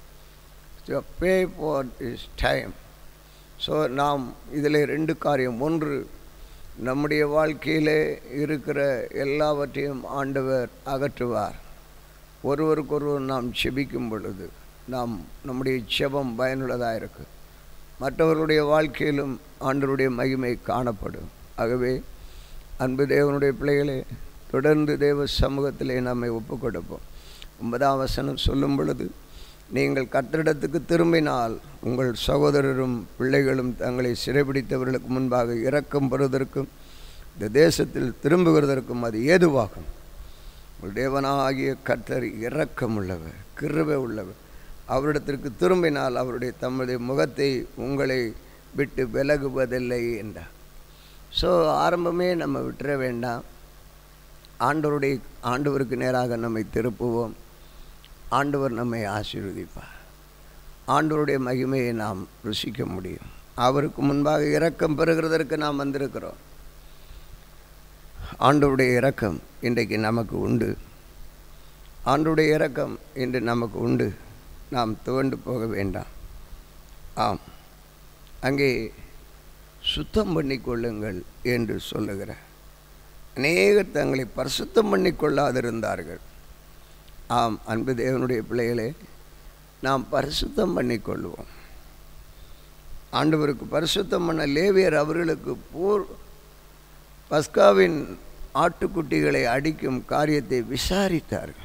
pray for this time so நாம் இதில் ரெண்டு காரியம் ஒன்று நம்முடைய வாழ்க்கையிலே இருக்கிற எல்லாவற்றையும் ஆண்டவர் அகற்றுவார் ஒருவருக்கொருவர் நாம் செபிக்கும் பொழுது நாம் நம்முடைய செபம் பயனுள்ளதாக இருக்கு மற்றவர்களுடைய வாழ்க்கையிலும் ஆண்டவருடைய மகிமை காணப்படும் ஆகவே அன்பு தேவனுடைய பிள்ளைகளே தொடர்ந்து தேவ சமூகத்திலே நம்மை ஒப்புக் கொடுப்போம் ஒன்பதாம் வசனம் சொல்லும் பொழுது நீங்கள் கத்திரிடத்துக்கு திரும்பினால் உங்கள் சகோதரரும் பிள்ளைகளும் தங்களை சிறைபிடித்தவர்களுக்கு முன்பாக இரக்கம் பெறுவதற்கும் இந்த தேசத்தில் திரும்புகிறதற்கும் அது ஏதுவாகும் உங்கள் தேவனாகிய கர்த்தர் இரக்கம் உள்ளவர் கிருபை உள்ளவர் அவரிடத்திற்கு திரும்பினால் அவருடைய தம்முடைய முகத்தை உங்களை விட்டு விலகுவதில்லை என்றார் ஸோ ஆரம்பமே நம்ம விட்டுற வேண்டாம் ஆண்டவருடைய ஆண்டவருக்கு நேராக நம்மை திருப்புவோம் ஆண்டவர் நம்மை ஆசீர்வதிப்பார் ஆண்டவருடைய மகிமையை நாம் ருசிக்க முடியும் அவருக்கு முன்பாக இரக்கம் பெறுகிறதற்கு நாம் வந்திருக்கிறோம் ஆண்டவருடைய இரக்கம் இன்றைக்கு நமக்கு உண்டு ஆண்டவருடைய இரக்கம் இன்று நமக்கு உண்டு நாம் துவண்டு போக வேண்டாம் ஆம் அங்கே சுத்தம் பண்ணிக்கொள்ளுங்கள் என்று சொல்லுகிற அநேகர் தங்களை பரிசுத்தம் பண்ணி கொள்ளாதிருந்தார்கள் ஆம் அன்பு தேவனுடைய பிள்ளைகளே நாம் பரிசுத்தம் பண்ணிக்கொள்வோம் ஆண்டவருக்கு பரிசுத்தம் பண்ண லேவியர் அவர்களுக்கு பூர் பஸ்காவின் ஆட்டுக்குட்டிகளை அடிக்கும் காரியத்தை விசாரித்தார்கள்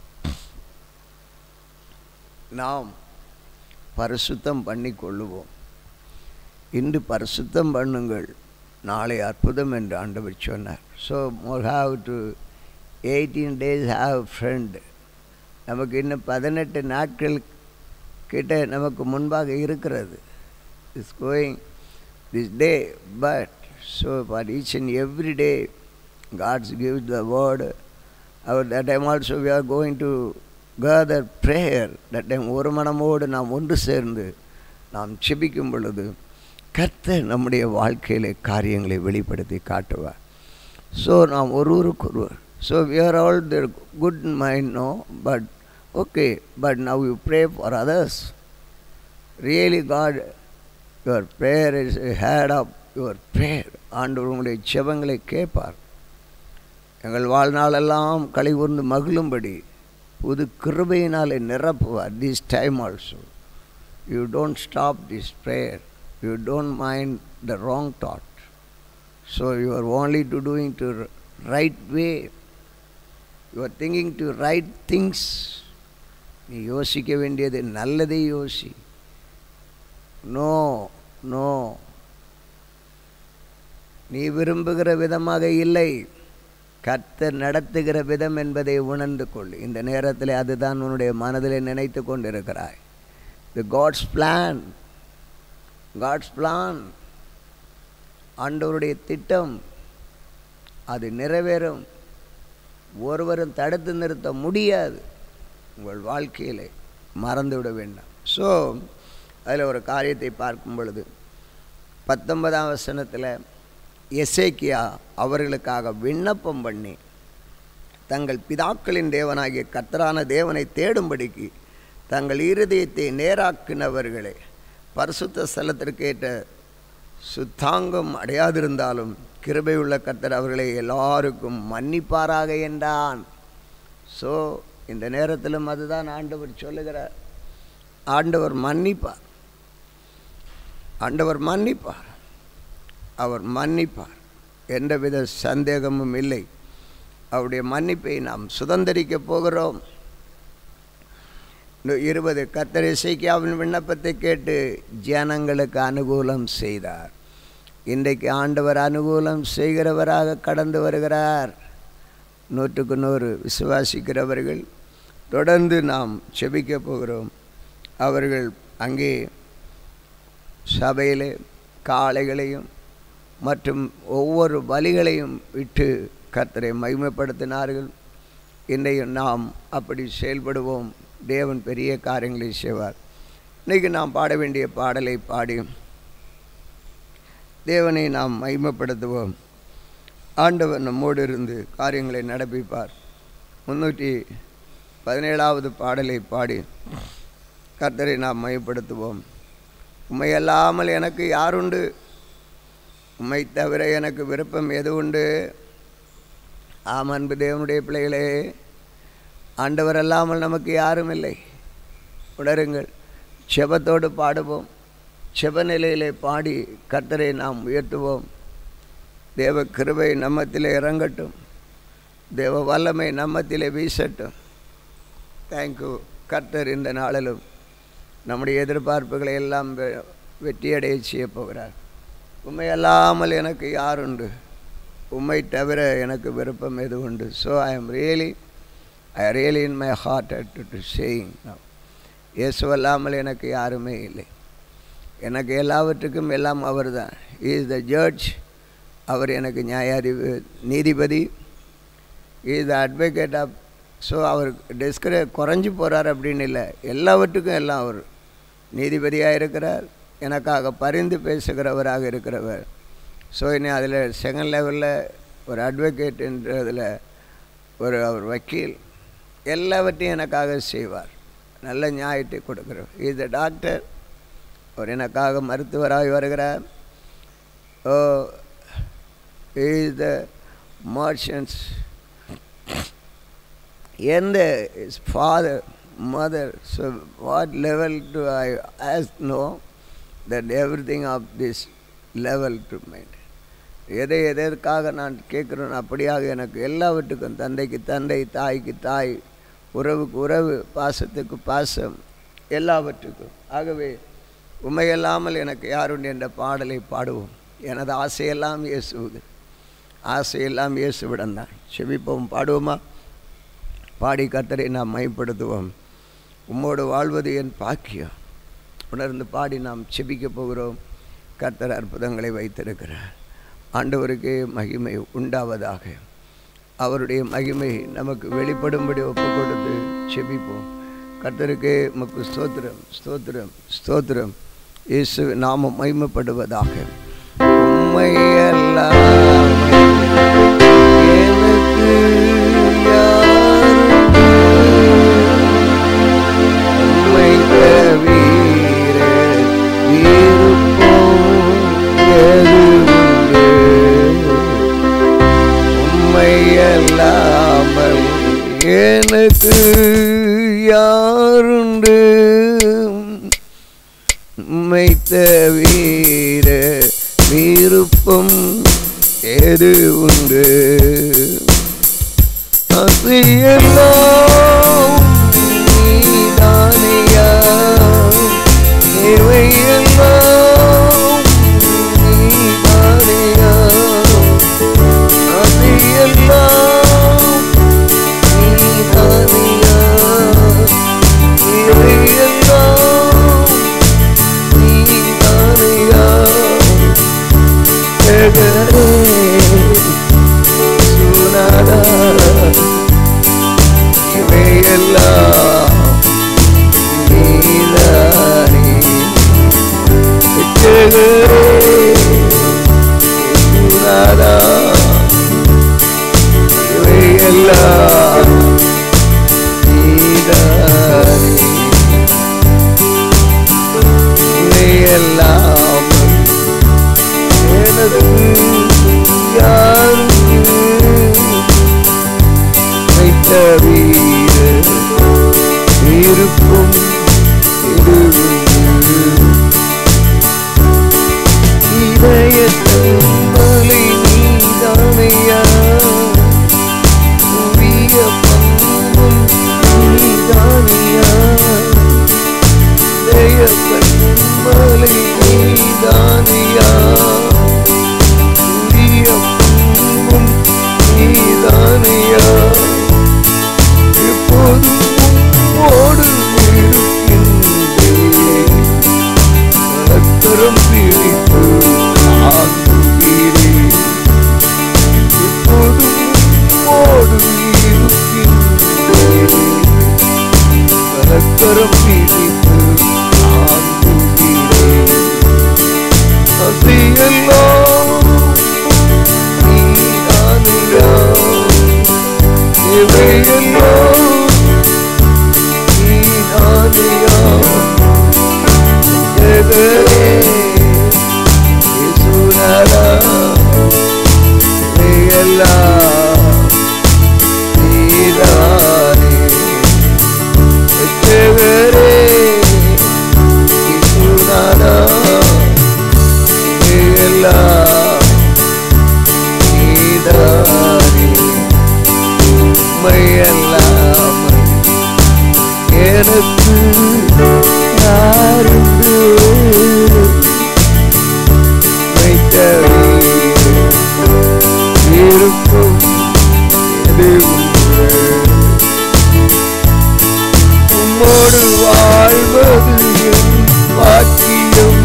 நாம் பரிசுத்தம் பண்ணி கொள்ளுவோம் இன்று பரிசுத்தம் பண்ணுங்கள் நாளை அற்புதம் என்று ஆண்டவர் சொன்னார் so more have to eighteen days have friend நமக்கு இன்னும் பதினெட்டு நாட்கள் கிட்ட நமக்கு முன்பாக இருக்கிறது is going this day but so for each and every day God's gives the word our that time also we are going to gather prayer that time ஒரு மனமோடு நாம் ஒன்று சேர்ந்து நாம் செபிக்கும் பொழுது கர்த்தர் நம்முடைய வாழ்க்கையிலே காரியங்களை வெளிப்படுத்தி காட்டுவார் ஸோ நாம் ஒருவருக்கொருவர் so we are all their good mind no but okay but now you pray for others really God your prayer is hate of your prayer ஆண்டவர் உங்களுடைய செபங்களை கேட்பார் எங்கள் வாழ்நாளெல்லாம் களி கூர்ந்து மகிழும்படி புது கிருபையினாலே நிரப்புவார் this time also you don't stop this prayer you don't mind the wrong thought so you are only to doing to right way you are thinking to right things நீ யோசிக்க வேண்டியது நல்லதை யோசி நோ நோ நீ விரும்புகிற விதமாக இல்லை கர்த்தர் நடத்துகிற விதம் என்பதை உணர்ந்து கொள் இந்த நேரத்தில் அதுதான் உன்னுடைய மனதில் நினைத்து கொண்டிருக்கிறாய் the God's plan God's plan ஆண்டவருடைய திட்டம் அது நிறைவேறும் ஒருவரும் தடுத்து நிறுத்த முடியாது உங்கள் வாழ்க்கையில் மறந்துவிட வேண்டாம் ஸோ அதில் ஒரு காரியத்தை பார்க்கும் பொழுது பத்தொன்பதாம் வசனத்தில் எசேக்கியா அவர்களுக்காக விண்ணப்பம் பண்ணி தங்கள் பிதாக்களின் தேவனாகிய கர்த்தரான தேவனை தேடும்படிக்கு தங்கள் இருதயத்தை நேராக்கினவர்களே பரிசுத்த ஸ்தலத்திற்கேற்ற சுத்தாங்கம் அடையாதிருந்தாலும் கிருபையுள்ள கர்த்தர் அவர்களை எல்லாருக்கும் மன்னிப்பாராக என்றான் ஸோ இந்த நேரத்திலும் அதுதான் ஆண்டவர் சொல்லுகிறார் ஆண்டவர் மன்னிப்பார் ஆண்டவர் மன்னிப்பார் அவர் மன்னிப்பார் எந்தவித சந்தேகமும் இல்லை அவருடைய மன்னிப்பை நாம் சுதந்திரிக்க போகிறோம் இந்த இருபது கத்தர் இசைக்கியாவின் விண்ணப்பத்தை கேட்டு ஜனங்களுக்கு அனுகூலம் செய்தார் இன்றைக்கு ஆண்டவர் அனுகூலம் செய்கிறவராக கடந்து வருகிறார் நூற்றுக்கு நூறு விசுவாசிக்கிறவர்கள் தொடர்ந்து நாம் செபிக்க போகிறோம் அவர்கள் அங்கே சபையிலே காளைகளையும் மற்றும் ஒவ்வொரு பலிகளையும் விட்டு கர்த்தரை மகிமைப்படுத்தினார்கள் இன்றையும் நாம் அப்படி செயல்படுவோம் தேவன் பெரிய காரியங்களை செய்வார் இன்றைக்கு நாம் பாட வேண்டிய பாடலை பாடி தேவனை நாம் மகிமைப்படுத்துவோம் ஆண்டவர் நம்மோடு இருந்து காரியங்களை நடப்பிப்பார் முன்னூற்றி பதினேழாவது பாடலை பாடி கர்த்தரை நாம் மையப்படுத்துவோம் உண்மை அல்லாமல் எனக்கு யாருண்டு உண்மை தவிர எனக்கு விருப்பம் எது உண்டு ஆம் அன்பு தேவனுடைய பிள்ளைகளே ஆண்டவர் அல்லாமல் நமக்கு யாரும் இல்லை உணருங்கள் செபத்தோடு பாடுவோம் செப நிலையிலே பாடி கர்த்தரை நாம் உயர்த்துவோம் தேவ கிருபை நம்மத்திலே இறங்கட்டும் தேவ வல்லமை நம்மத்திலே வீசட்டும் தேங்க்யூ கர்த்தர் இந்த நாளிலும் நம்முடைய எதிர்பார்ப்புகளை எல்லாம் வெ- வெற்றியடைய செய்ய போகிறார் உண்மை அல்லாமல் எனக்கு யார் உண்டு உண்மை தவிர எனக்கு விருப்பம் எது உண்டு so I am really I really in my heart to to saying இயேசு அல்லாமல் எனக்கு யாருமே இல்லை எனக்கு எல்லாவற்றுக்கும் எல்லாம் அவர் தான் இஸ் த ஜட்ஜ் அவர் எனக்கு நியாயாதி நீதிபதி is the advocate of so அவர் டிஸ்கிர குறைஞ்சி போகிறார் அப்படின்னு இல்லை எல்லாவற்றுக்கும் எல்லாம் அவர் நீதிபதியாக இருக்கிறார் எனக்காக பரிந்து பேசுகிறவராக இருக்கிறவர் ஸோ இனி அதில் செகண்ட் லெவலில் ஒரு அட்வொகேட் என்றதில் ஒரு அவர் வக்கீல் எல்லாவற்றையும் எனக்காக செய்வார் நல்ல நியாயத்தை கொடுக்குறவர் இஸ் த டாக்டர் அவர் எனக்காக மருத்துவராக வருகிறார் ஓ இஸ் த மர்ச்சன்ஸ் எந்த is father mother so what level to I as know that everything of this level to mind எதை எதற்காக நான் கேட்குறேன் அப்படியாக எனக்கு எல்லாவற்றுக்கும் தந்தைக்கு தந்தை தாய்க்கு தாய் உறவுக்கு உறவு பாசத்துக்கு பாசம் எல்லாவற்றுக்கும் ஆகவே உண்மையல்லாமல் எனக்கு யாருண்டு என்ற பாடலை பாடுவோம் எனது ஆசையெல்லாம் இயேசுவுது ஆசையெல்லாம் இயேசுவிடம் தான் செபிப்போம் பாடுவோமா பாடி கத்தரை நாம் மைப்படுத்துவோம் உம்மோடு வாழ்வது என் பாக்கியம் உணர்ந்து பாடி நாம் செபிக்க போகிறோம் கர்த்தர் அற்புதங்களை வைத்திருக்கிறார் ஆண்டவருக்கே மகிமை உண்டாவதாக அவருடைய மகிமை நமக்கு வெளிப்படும்படி ஒப்பு கொடுத்து செபிப்போம் கர்த்தருக்கே நமக்கு ஸ்தோத்திரம் ஸ்தோத்திரம் ஸ்தோத்திரம் இயேசு நாம மகிமைப்படுவதாக உம்மை அல்லாமல் எனக்கு யாருண்டு? உம்மை தவிர விருப்பம் எது உண்டு? உம்மை அல்லாமல் எனக்கு யாருண்டு உம்மை தவிர விருப்பம் எது உண்டு அசையெல்லாம் நீதானையா இவையெல்லாம் நீதானையா அசையெல்லாம் நீதானையா இவையெல்லாம் நீதானையா ஜெகரே சுனாதா இவையெல்லாம் நீதானே ஜெகரே சுனாதா இவையெல்லாம் நீதானே இவையெல்லாம் எனது யாருக்கு வைத்த வீடு இருக்கும் இது உண்டு. இதய கண்மலை நீதானையா புதிய பூவும் நீதானையா எப்போதும் உம்மோடு இருக்கின்றேன் வலக்கரம் பிடித்து ஆங்குகிறேன் எப்போதும் உம்மோடு இருக்கின்றேன் வலக்கரம் பிடித்து ஆங்குகிறேன் அதையெல்லாம் நீதானையா இவையெல்லாம் நீதானையா ஜெகரே இயேசுநாதா இவையெல்லாம் நீதானே ஜெகரே இயேசுநாதா இவையெல்லாம் நீதானே உம்மையல்லாமல் எனக்கு யாருண்டு வைத்தவே இருக்கும் எது உண்டு? உம்மோடு வாழ்வது என் பாக்கியம்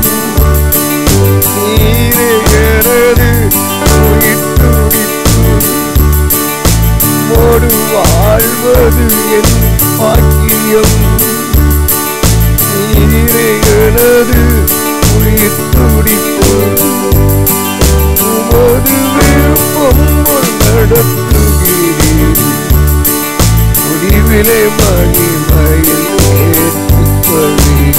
நீரே எனது உயிர் துடிப்பு உம்மோடு வாழ்வது என் பாக்கியம் நீரே எனது உயிர் துடிப்பு உமது விருப்பம் நடத்துகிறேன் முடிவிலே மகிமையில் ஏற்றுக்கொள்வேன்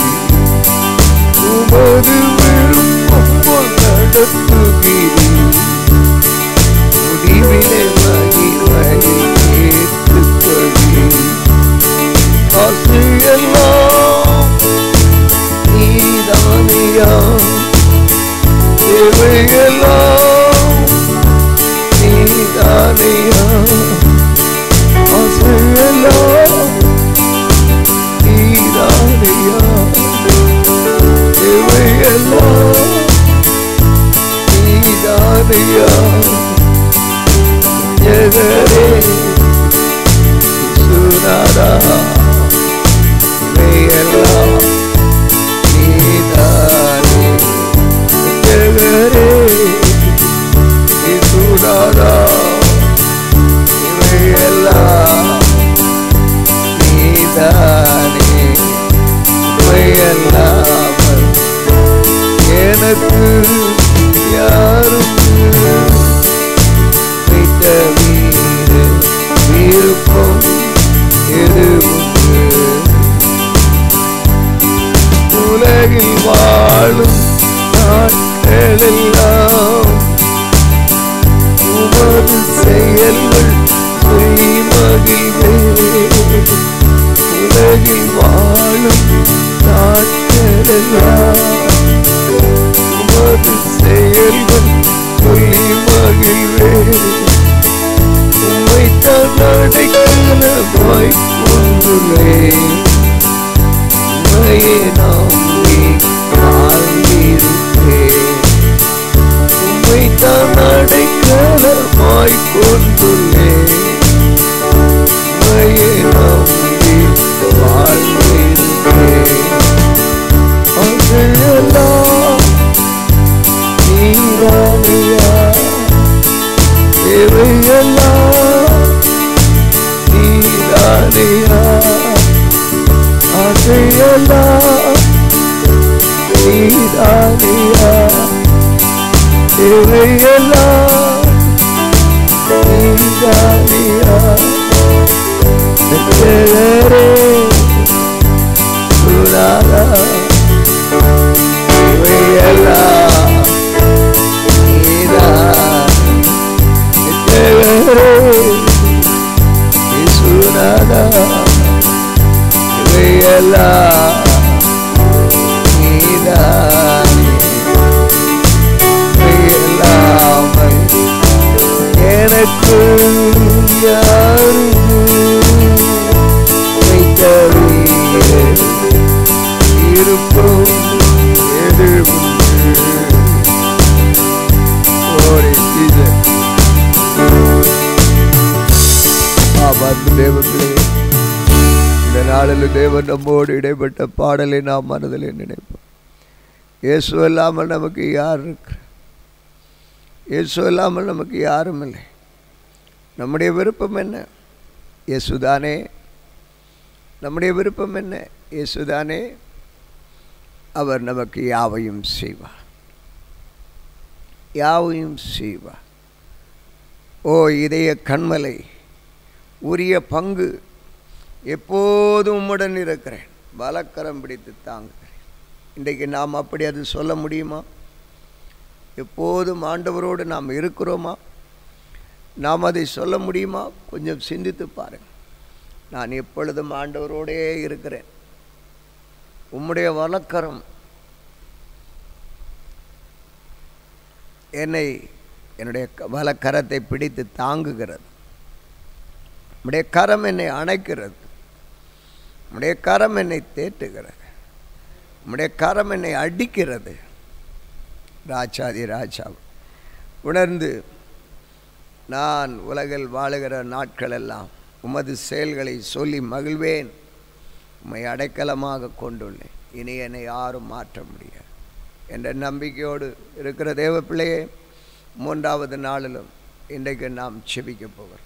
உமது விருப்பம் நடத்துகிறேன் முடிவிலே மகிமையில் ஏற்றுக்கொள்வேன் ஆசையெல்லாம் நீதானியா தேவையெல்லாம் நீதானியா ஆசையெல்லாம் நீதானியா தேவையெல்லாம் நீதானியா ஜெகரே சுனாரா இவையெல்லாம் நீதானே ஜெகரே சுனாரா இவையெல்லாம் நீதானே இவையெல்லாமல் எனக்கு யாரும் வைத்த வீடு விருப்பம் எது உண்டு உலகில் வாழும் நாட்களெல்லாம் உமது செயல்கள் சொல்லி மகிழ்வே உலகில் வாழும் நாட்களெல்லாம் உமது செயல்கள் சொல்லி மகிழ்வே உம்மை தான் அடைக்கலமாய் கொண்டுள்ளேன் உம்மையே நம்பி வாழ்ந்திருப்பேன் உம்மை தான் அடைக்கலமாய் கொண்டுள்ளேன் உம்மையே நம்பி வாழ்ந்திருப்பேன் அதையெல்லாம் நீரானையா தேவையெல்லாம் நீரானையா அதையெல்லாம் நீரானையா தேவையெல்லாம் நீரானையா ரட்சகரே சுராரா இவையெல்லாம் நீதான் ரட்சகரே இயேசுநாதா இவையெல்லாம் நீதானே இவையெல்லாமல் எனக்கு யாரும் வைத்த வீடு நாளில் தேவன் நம்மோடு இடைப்பட்ட பாடலை நாம் மனதில் நினைப்போம் இயேசு இல்லாமல் நமக்கு யார் இருக்கிற இயேசு இல்லாமல் நமக்கு யாரும் இல்லை நம்முடைய விருப்பம் என்ன இயேசுதானே நம்முடைய விருப்பம் என்ன இயேசுதானே அவர் நமக்கு யாவையும் செய்வார் யாவையும் செய்வார் ஓ இதய கண்மலை உரிய பங்கு எப்போதும் உம்முடன் இருக்கிறேன் பலக்கரம் பிடித்து தாங்குகிறேன் இன்றைக்கு நாம் அப்படி அது சொல்ல முடியுமா எப்போதும் ஆண்டவரோடு நாம் இருக்கிறோமா நாம் அதை சொல்ல முடியுமா கொஞ்சம் சிந்தித்து பாருங்கள் நான் எப்பொழுதும் ஆண்டவரோடே இருக்கிறேன் உம்முடைய வலக்கரம் என்னை என்னுடைய க- வலக்கரத்தை பிடித்து தாங்குகிறது உம்முடைய கரம் என்னை அணைக்கிறது உம்முடைய கரம் என்னை தேற்றுகிறது உம்முடைய கரம் என்னை அடிக்கிறது ராஜாதி ராஜா உணர்ந்து நான் உலகில் வாழுகிற நாட்களெல்லாம் உமது செயல்களை சொல்லி மகிழ்வேன் உம்மை அடைக்கலமாக கொண்டுள்ளேன் இனி என்னை யாரும் மாற்ற முடியாது என்ற நம்பிக்கையோடு இருக்கிற தேவ பிள்ளையே மூன்றாவது நாளிலும் இன்றைக்கு நாம் செபிக்க போகிறோம்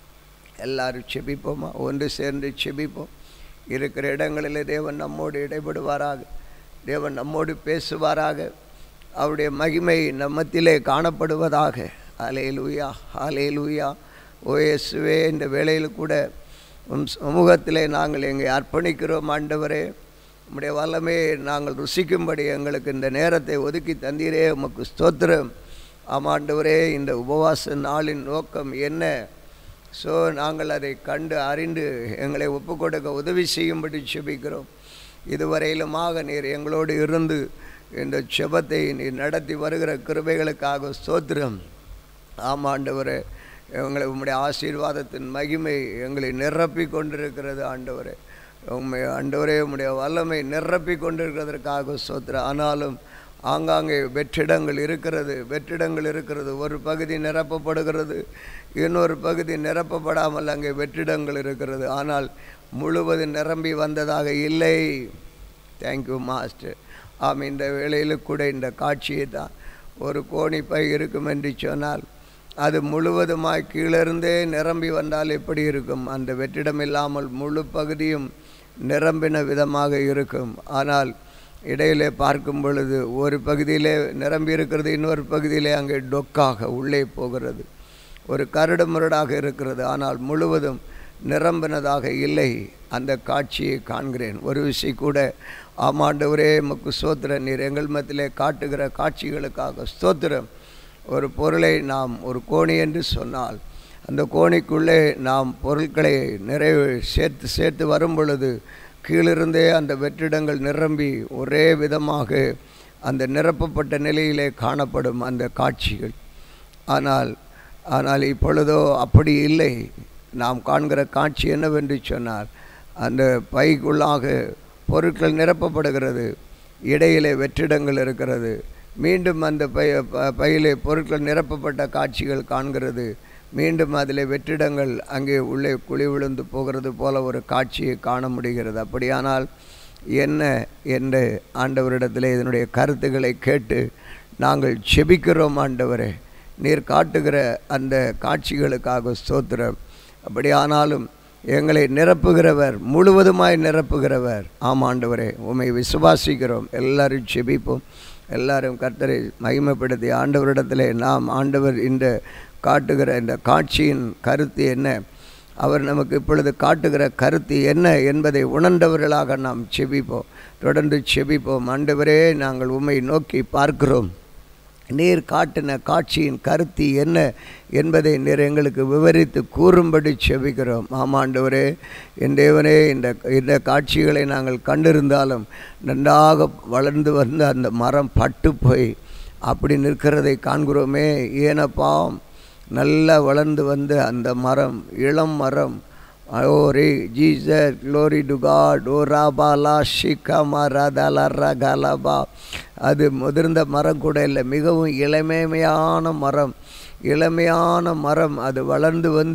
எல்லாரும் செபிப்போமா ஒன்று சேர்ந்து செபிப்போம் இருக்கிற இடங்களில் தேவன் நம்மோடு இடைபடுவாராக தேவன் நம்மோடு பேசுவாராக அவருடைய மகிமை நம்மத்திலே காணப்படுவதாக அலே லூயா அலே லூயா ஓஎஸ்வே இந்த வேளையில் கூட உம் சமூகத்திலே நாங்கள் எங்கே அர்ப்பணிக்கிறோம் ஆண்டவரே உம்முடைய வல்லமையை நாங்கள் ருசிக்கும்படி எங்களுக்கு இந்த நேரத்தை ஒதுக்கி தந்தீரே உமக்கு ஸ்தோத்திரம் ஆமாண்டவரே இந்த உபவாச நாளின் நோக்கம் என்ன ஸோ நாங்கள் அதை கண்டு அறிந்து எங்களை ஒப்புக் கொடுக்க உதவி செய்யும்படி செபிக்கிறோம் இதுவரையிலுமாக நீர் எங்களோடு இருந்து இந்த செபத்தை நீர் நடத்தி வருகிற கிருபைகளுக்காக ஸ்தோத்திரம் ஆமாண்டவரே எங்களை உம்முடைய ஆசீர்வாதத்தின் மகிமை எங்களை நிரப்பி கொண்டிருக்கிறது ஆண்டவரே உண்மை ஆண்டவரே உம்முடைய வல்லமை நிரப்பி கொண்டிருக்கிறதற்காக ஸ்தோத்திரம் ஆனாலும் ஆங்காங்கே வெற்றிடங்கள் இருக்கிறது வெற்றிடங்கள் இருக்கிறது ஒரு பகுதி நிரப்பப்படுகிறது இன்னொரு பகுதி நிரப்பப்படாமல் அங்கே வெற்றிடங்கள் இருக்கிறது ஆனால் முழுவதும் நிரம்பி வந்ததாக இல்லை தேங்க்யூ மாஸ்டர் ஆம் இந்த வேளையில் கூட இந்த காட்சியை தான் ஒரு கோணி பை இருக்கும் என்று சொன்னால் அது முழுவதுமாய் கீழிருந்தே நிரம்பி வந்தால் எப்படி இருக்கும் அந்த வெற்றிடம் இல்லாமல் முழு பகுதியும் நிரம்பின விதமாக இருக்கும் ஆனால் இடையிலே பார்க்கும் பொழுது ஒரு பகுதியிலே நிரம்பி இருக்கிறது இன்னொரு பகுதியிலே அங்கே டொக்காக உள்ளே போகிறது ஒரு கரடு முரடாக இருக்கிறது ஆனால் முழுவதும் நிரம்பினதாக இல்லை அந்த காட்சியை காண்கிறேன் ஒரு விஷயம் கூட ஆமாண்டவரே மக்கு ஸ்தோத்திரம் நீர் எங்கள் மத்தியிலே காட்டுகிற காட்சிகளுக்காக ஸ்தோத்திரம் ஒரு பொருளை நாம் ஒரு கோணி என்று சொன்னால் அந்த கோணிக்குள்ளே நாம் பொருட்களை நிறைவு சேர்த்து சேர்த்து வரும் பொழுது கீழிருந்தே அந்த வெற்றிடங்கள் நிரம்பி ஒரே விதமாக அந்த நிரப்பப்பட்ட நிலையிலே காணப்படும் அந்த காட்சிகள் ஆனால் ஆனால் இப்பொழுதோ அப்படி இல்லை நாம் காண்கிற காட்சி என்னவென்று சொன்னால் அந்த பைக்குள்ளாக பொருட்கள் நிரப்பப்படுகிறது இடையிலே வெற்றிடங்கள் இருக்கிறது மீண்டும் அந்த பை ப- பையிலே பொருட்கள் நிரப்பப்பட்ட காட்சிகள் காண்கிறது மீண்டும் அதில் வெற்றிடங்கள் அங்கே உள்ளே குழி விழுந்து போகிறது போல ஒரு காட்சியை காண முடிகிறது அப்படியானால் என்ன என்று ஆண்டவரிடத்தில் இதனுடைய கருத்துக்களை கேட்டு நாங்கள் செபிக்கிறோம் ஆண்டவரே நீர் காட்டுகிற அந்த காட்சிகளுக்காக ஸ்தோத்திரம் அப்படியானாலும் எங்களை நிரப்புகிறவர் முழுவதுமாய் நிரப்புகிறவர் ஆமாண்டவரே உம்மை விசுவாசிக்கிறோம் எல்லாரும் செபிப்போம் எல்லாரும் கர்த்தரை மகிமைப்படுத்தி ஆண்டவரிடத்திலே நாம் ஆண்டவர் இந்த காட்டுகிற இந்த காட்சியின் கருத்து என்ன அவர் நமக்கு இப்பொழுது காட்டுகிற கருத்து என்ன என்பதை உணர்ந்தவர்களாக நாம் செபிப்போம் தொடர்ந்து செபிப்போம் ஆண்டவரே நாங்கள் உம்மை நோக்கி பார்க்கிறோம் நீர் காட்டின காட்சியின் கருத்து என்ன என்பதை நீர் எங்களுக்கு விவரித்து கூறும்படி செபிக்கிறோம் ஆமாண்டவரே என் தேவனே இந்த இந்த காட்சிகளை நாங்கள் கண்டிருந்தாலும் நன்றாக வளர்ந்து வந்த அந்த மரம் பட்டு போய் அப்படி நிற்கிறதை காண்கிறோமே ஏனப்பா நல்லா வளர்ந்து வந்த அந்த மரம் இளம் மரம் ஓ ரே Jesus glory to God oh ராபாலா ஷிகமா ராதாலா ரகாலாபா அது முதிர்ந்த மரம் கூட இல்லை மிகவும் இளமையான மரம் இளமையான மரம் அது வளர்ந்து வந்து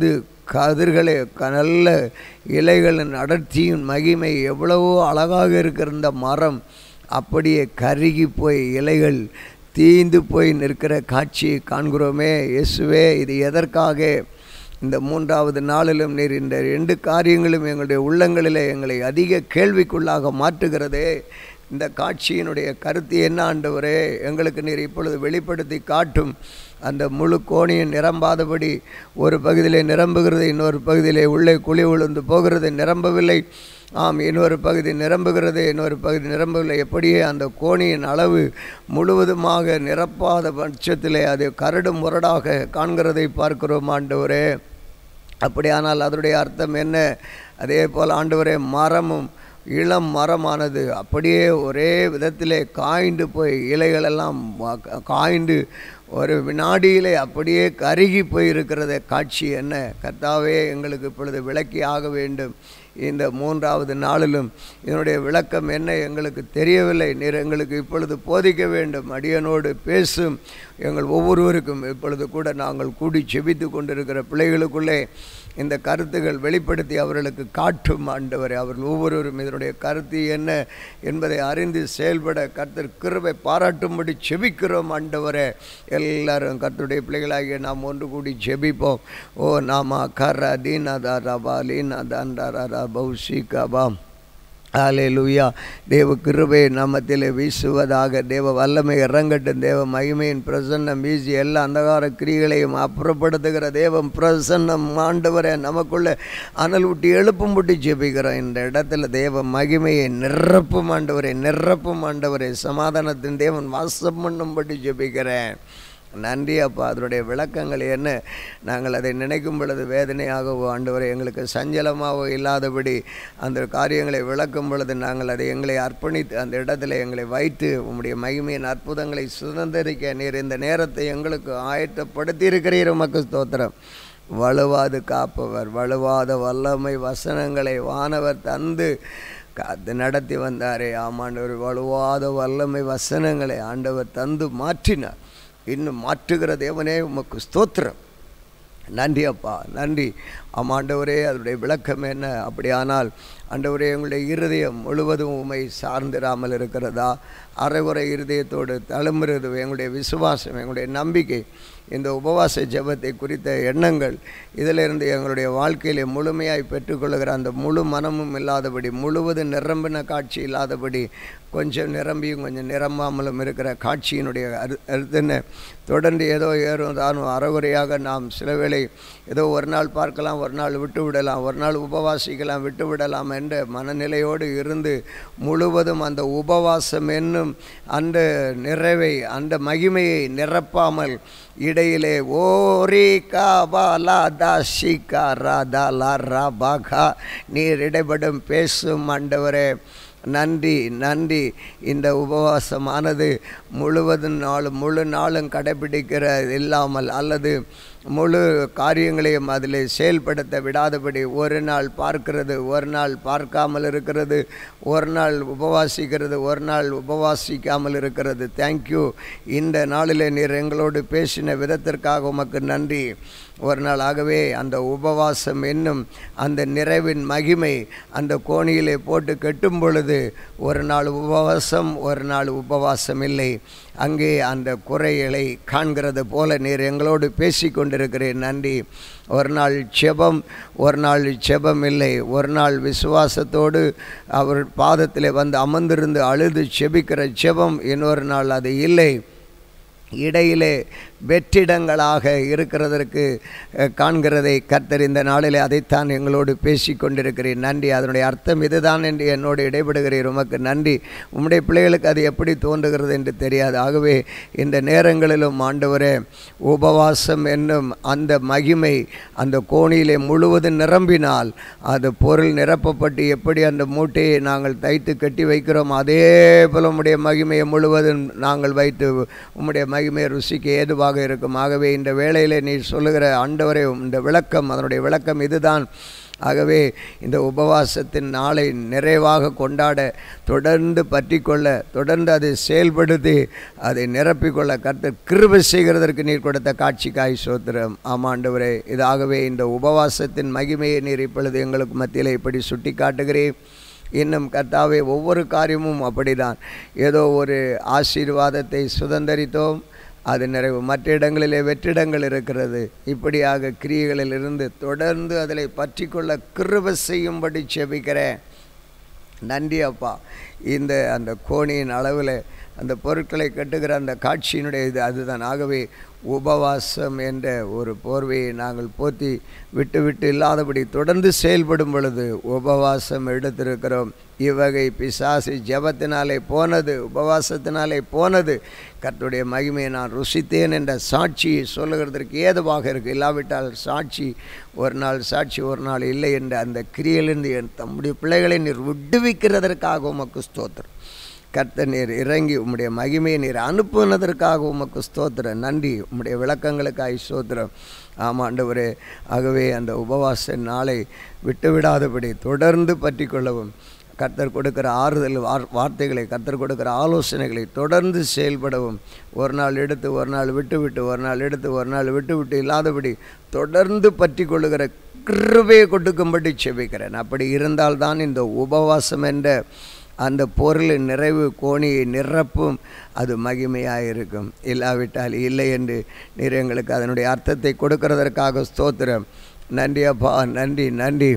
கதிர்களே க- நல்ல இலைகளின் அடர்த்தியின் மகிமை எவ்வளவோ அழகாக இருக்கிற இந்த மரம் அப்படியே கருகி போய் இலைகள் தீந்து போய் நிற்கிற காட்சியை காண்கிறோமே இயேசுவே இது எதற்காக இந்த மூன்றாவது நாளிலும் நீர் இந்த ரெண்டு காரியங்களும் எங்களுடைய உள்ளங்களிலே எங்களை அதிக கேள்விக்குள்ளாக மாற்றுகிறதே இந்த காட்சியினுடைய கருத்து என்ன ஆண்டவரே எங்களுக்கு நீர் இப்பொழுது வெளிப்படுத்தி காட்டும் அந்த முழு கோணியும் நிரம்பாதபடி ஒரு பகுதியிலே நிரம்புகிறது இன்னொரு பகுதியிலே உள்ளே குழி விழுந்து போகிறது நிரம்பவில்லை ஆம் இன்னொரு பகுதி நிரம்புகிறது இன்னொரு பகுதி நிரம்பவில்லை எப்படியே அந்த கோணியின் அளவு முழுவதுமாக நிரப்பாத பட்சத்திலே அது கரடு முரடாக காண்கிறதை பார்க்கிறோம் ஆண்டவரே அப்படியானால் அதனுடைய அர்த்தம் என்ன அதே போல் ஆண்டவரே மரமும் இளம் மரமானது அப்படியே ஒரே விதத்திலே காய்ந்து போய் இலைகளெல்லாம் வா- காய்ந்து ஒரு வினாடியிலே அப்படியே கருகி போய் இருக்கிறத காட்சி என்ன கர்த்தாவே எங்களுக்கு இப்பொழுது விளக்கி ஆக வேண்டும் இந்த மூன்றாவது நாளிலும் இதனுடைய விளக்கம் என்ன எங்களுக்கு தெரியவில்லை நீர் எங்களுக்கு இப்பொழுது போதிக்க வேண்டும் அடியனோடு பேசும் எங்கள் ஒவ்வொருவருக்கும் இப்பொழுது கூட நாங்கள் கூடி செபித்து கொண்டிருக்கிற பிள்ளைகளுக்குள்ளே இந்த கருத்துகள் வெளிப்படுத்தி அவர்களுக்கு காட்டும் ஆண்டவரே அவர்கள் ஒவ்வொருவரும் இதனுடைய கருத்து என்ன என்பதை அறிந்து செயல்பட கர்த்தர் கிருபை பாராட்டும்படி செபிக்கிறோம் ஆண்டவரே எல்லாரும் கர்த்தருடைய பிள்ளைகளாகிய நாம் ஒன்று கூடி செபிப்போம் ஓ நாமா கர தீனதா ரபா லீனதா ரா பௌசி கபாம் ஹalleluya தேவ கிருபை நாமத்திலே வீசுவதாக தேவ வல்லமை இறங்கட்டும் தேவ மகிமையின் பிரசன்னம் வீசி எல்லா அந்தகார கிரிகளையும் அப்புறப்படுத்துகிற தேவம் பிரசன்னம் ஆண்டவரை நமக்குள்ள அனல் விட்டு எழுப்பும் விட்டு ஜெபிக்கிறோம் இந்த இடத்துல தேவ மகிமையை நிரப்பும் ஆண்டவரை நிரப்பும் ஆண்டவரை சமாதானத்தின் தேவன் வாசம் பண்ணும்படி ஜெபிக்கிறேன் நன்றி அப்பா அதனுடைய விளக்கங்கள் என்ன நாங்கள் அதை நினைக்கும் பொழுது வேதனையாகவோ ஆண்டவரை எங்களுக்கு சஞ்சலமாகவோ இல்லாதபடி அந்த காரியங்களை விளக்கும் பொழுது நாங்கள் அதை எங்களை அர்ப்பணித்து அந்த இடத்துல எங்களை வைத்து உம்முடைய மகிமையின் அற்புதங்களை சுதந்திரிக்க நீர் இந்த நேரத்தை எங்களுக்கு ஆயத்தப்படுத்தி இருக்கிறீர் உமக்கு ஸ்தோத்திரம் வலுவாது காப்பவர் வலுவாத வல்லமை வசனங்களை வானவர் தந்து காத்து நடத்தி வந்தாரே ஆமாண்டவர் வலுவாத வல்லமை வசனங்களை ஆண்டவர் தந்து மாற்றினார் இன்னும் மாற்றுகிற தேவனே உமக்கு ஸ்தோத்திரம் நன்றி அப்பா நன்றி ஆமாண்டவரே அதனுடைய விளக்கம் என்ன அப்படியானால் ஆண்டவரே எங்களுடைய இருதயம் முழுவதும் உமை சார்ந்திராமல் இருக்கிறதா அரைகுறை இருதயத்தோடு தழும்புறது எங்களுடைய விசுவாசம் எங்களுடைய நம்பிக்கை இந்த உபவாச ஜெபத்தை குறித்த எண்ணங்கள் இதிலிருந்து எங்களுடைய வாழ்க்கையிலே முழுமையாய் பெற்றுக்கொள்ளுகிற அந்த முழு மனமும் இல்லாதபடி முழுவதும் நிரம்பின காட்சி இல்லாதபடி கொஞ்சம் நிரம்பியும் கொஞ்சம் நிரம்பாமலும் இருக்கிற காட்சியினுடைய அரு அருத்தனை தொடர்ந்து ஏதோ ஏறும் தானும் அறகுறையாக நாம் சில வேளை ஏதோ ஒரு நாள் பார்க்கலாம் ஒரு நாள் விட்டு விடலாம் ஒரு நாள் உபவாசிக்கலாம் விட்டு விடலாம் என்ற மனநிலையோடு இருந்து முழுவதும் அந்த உபவாசம் என்னும் அந்த நிறைவை அந்த மகிமையை நிரப்பாமல் இடையிலே ஓரி கா பா லா தா ஷி கா ரா தா லா ரா பா கா நீர் இடைப்படும் பேசும் ஆண்டவரே நன்றி நன்றி இந்த உபவாசமானது முழுவதும் நாளும் முழு நாளும் கடைபிடிக்கிற இல்லாமல் அல்லது முழு காரியங்களையும் அதில் செயல்படுத்த விடாதபடி ஒரு நாள் பார்க்கிறது ஒரு நாள் பார்க்காமல் இருக்கிறது ஒரு நாள் உபவாசிக்கிறது ஒரு நாள் உபவாசிக்காமல் இருக்கிறது தேங்க்யூ இந்த நாளில் நீர் எங்களோடு பேசின விதத்திற்காக உமக்கு நன்றி ஒரு நாள் ஆகவே அந்த உபவாசம் என்னும் அந்த நிறைவின் மகிமை அந்த கோணியிலே போட்டு கெட்டும் பொழுது ஒரு நாள் உபவாசம் ஒரு நாள் உபவாசம் இல்லை அங்கே அந்த குறைகளை காண்கிறது போல நீர் எங்களோடு பேசி கொண்டிருக்கிறேன் நன்றி ஒரு நாள் செபம் ஒரு நாள் செபம் இல்லை ஒரு நாள் விசுவாசத்தோடு அவர் பாதத்தில் வந்து அமர்ந்திருந்து அழுது செபிக்கிற செபம் இன்னொரு நாள் அது இல்லை இடையிலே வெற்றிடங்களாக இருக்கிறதற்கு அஹ், காண்கிறதை கர்த்தர் இந்த நாளிலே அதைத்தான் எங்களோடு பேசி கொண்டிருக்கிறேன் நன்றி அதனுடைய அர்த்தம் இதுதான் என்று என்னோடு இடைபடுகிறீர் உமக்கு நன்றி உம்முடைய பிள்ளைகளுக்கு அது எப்படி தோன்றுகிறது என்று தெரியாது ஆகவே இந்த நேரங்களிலும் ஆண்டவரே உபவாசம் என்னும் அந்த மகிமை அந்த கோணியிலே முழுவதும் நிரம்பினால் அது பொருள் நிரப்பப்பட்டு எப்படி அந்த மூட்டையை நாங்கள் தைத்து கட்டி வைக்கிறோம் அதே போல உம்முடைய மகிமையை முழுவதும் நாங்கள் வைத்து உம்முடைய மகிமையை ருசிக்க ஏதுவாக இருக்கும் ஆகவே இந்த வேளையிலே நீ சொல்லுகிற ஆண்டவரே இந்த விளக்கம் அதனுடைய விளக்கம் இதுதான் ஆகவே இந்த உபவாசத்தின் நாளை நிறைவாக கொண்டாட தொடர்ந்து பற்றிக்கொள்ள தொடர்ந்து அதை செயல்படுத்தி அதை நிரப்பிக்கொள்ள கர்த்தர் கிருபை செய்கிறதற்கு நீர் கொடுத்த காட்சிக்காய் சோத்திரம் ஆமாண்டவரே இதாகவே இந்த உபவாசத்தின் மகிமையை நீர் இப்பொழுது எங்களுக்கு மத்தியில் இப்படி சுட்டி காட்டுகிறேன் இன்னும் கர்த்தாவே ஒவ்வொரு காரியமும் அப்படிதான் ஏதோ ஒரு ஆசீர்வாதத்தை சுதந்தரித்தோம் அது நிறைவு மற்ற இடங்களிலே வெற்றிடங்கள் இருக்கிறது இப்படியாக கிரியைகளிலிருந்து தொடர்ந்து அதில் பற்றி கொள்ள கிருப செய்யும்படி செபிக்கிறேன் நன்றி அப்பா இந்த அந்த கோணியின் அளவில் அந்த பொருட்களை கட்டுகிற அந்த காட்சியினுடைய இது அதுதான் ஆகவே உபவாசம் என்ற ஒரு போர்வையை நாங்கள் போத்தி விட்டு விட்டு இல்லாதபடி தொடர்ந்து செயல்படும் பொழுது உபவாசம் எடுத்திருக்கிறோம் இவ்வகை பிசாசு ஜபத்தினாலே போனது உபவாசத்தினாலே போனது கர்த்தருடைய மகிமையை நான் ருசித்தேன் என்ற சாட்சியை சொல்லுகிறதற்கு ஏதுவாக இருக்கு இல்லாவிட்டால் சாட்சி ஒரு நாள் சாட்சி ஒரு நாள் இல்லை என்ற அந்த கிரியிலிருந்து என் தம்முடைய பிள்ளைகளை நீர் விடுவிக்கிறதற்காக உமக்கு ஸ்தோத்திரம் கர்த்த நீர் இறங்கி உம்முடைய மகிமையை நீர் அனுப்புனதற்காக உமக்கு ஸ்தோத்திரம் நன்றி உம்முடைய விளக்கங்களுக்காய் ஸ்தோத்திரம் ஆமாண்டவரே ஆகவே அந்த உபவாச நாளை விட்டுவிடாதபடி தொடர்ந்து பற்றி கொள்ளவும் கர்த்தர் கொடுக்கிற ஆறுதல் வார் வார்த்தைகளை கர்த்தர் கொடுக்கிற ஆலோசனைகளை தொடர்ந்து செயல்படவும் ஒரு நாள் எடுத்து ஒரு நாள் விட்டு விட்டு ஒரு நாள் எடுத்து ஒரு நாள் விட்டு விட்டு இல்லாதபடி தொடர்ந்து பற்றி கொள்ளுகிற கிருபையை கொடுக்கும்படி செபிக்கிறேன் அப்படி இருந்தால்தான் இந்த உபவாசம் என்ற அந்த பொருளின் நிறைவு கோணியை நிரப்பும் அது மகிமையாக இருக்கும் இல்லாவிட்டால் இல்லை என்று நீர் எங்களுக்கு அதனுடைய அர்த்தத்தை கொடுக்கிறதற்காக ஸ்தோத்திரம் நன்றி அப்பா நன்றி நன்றி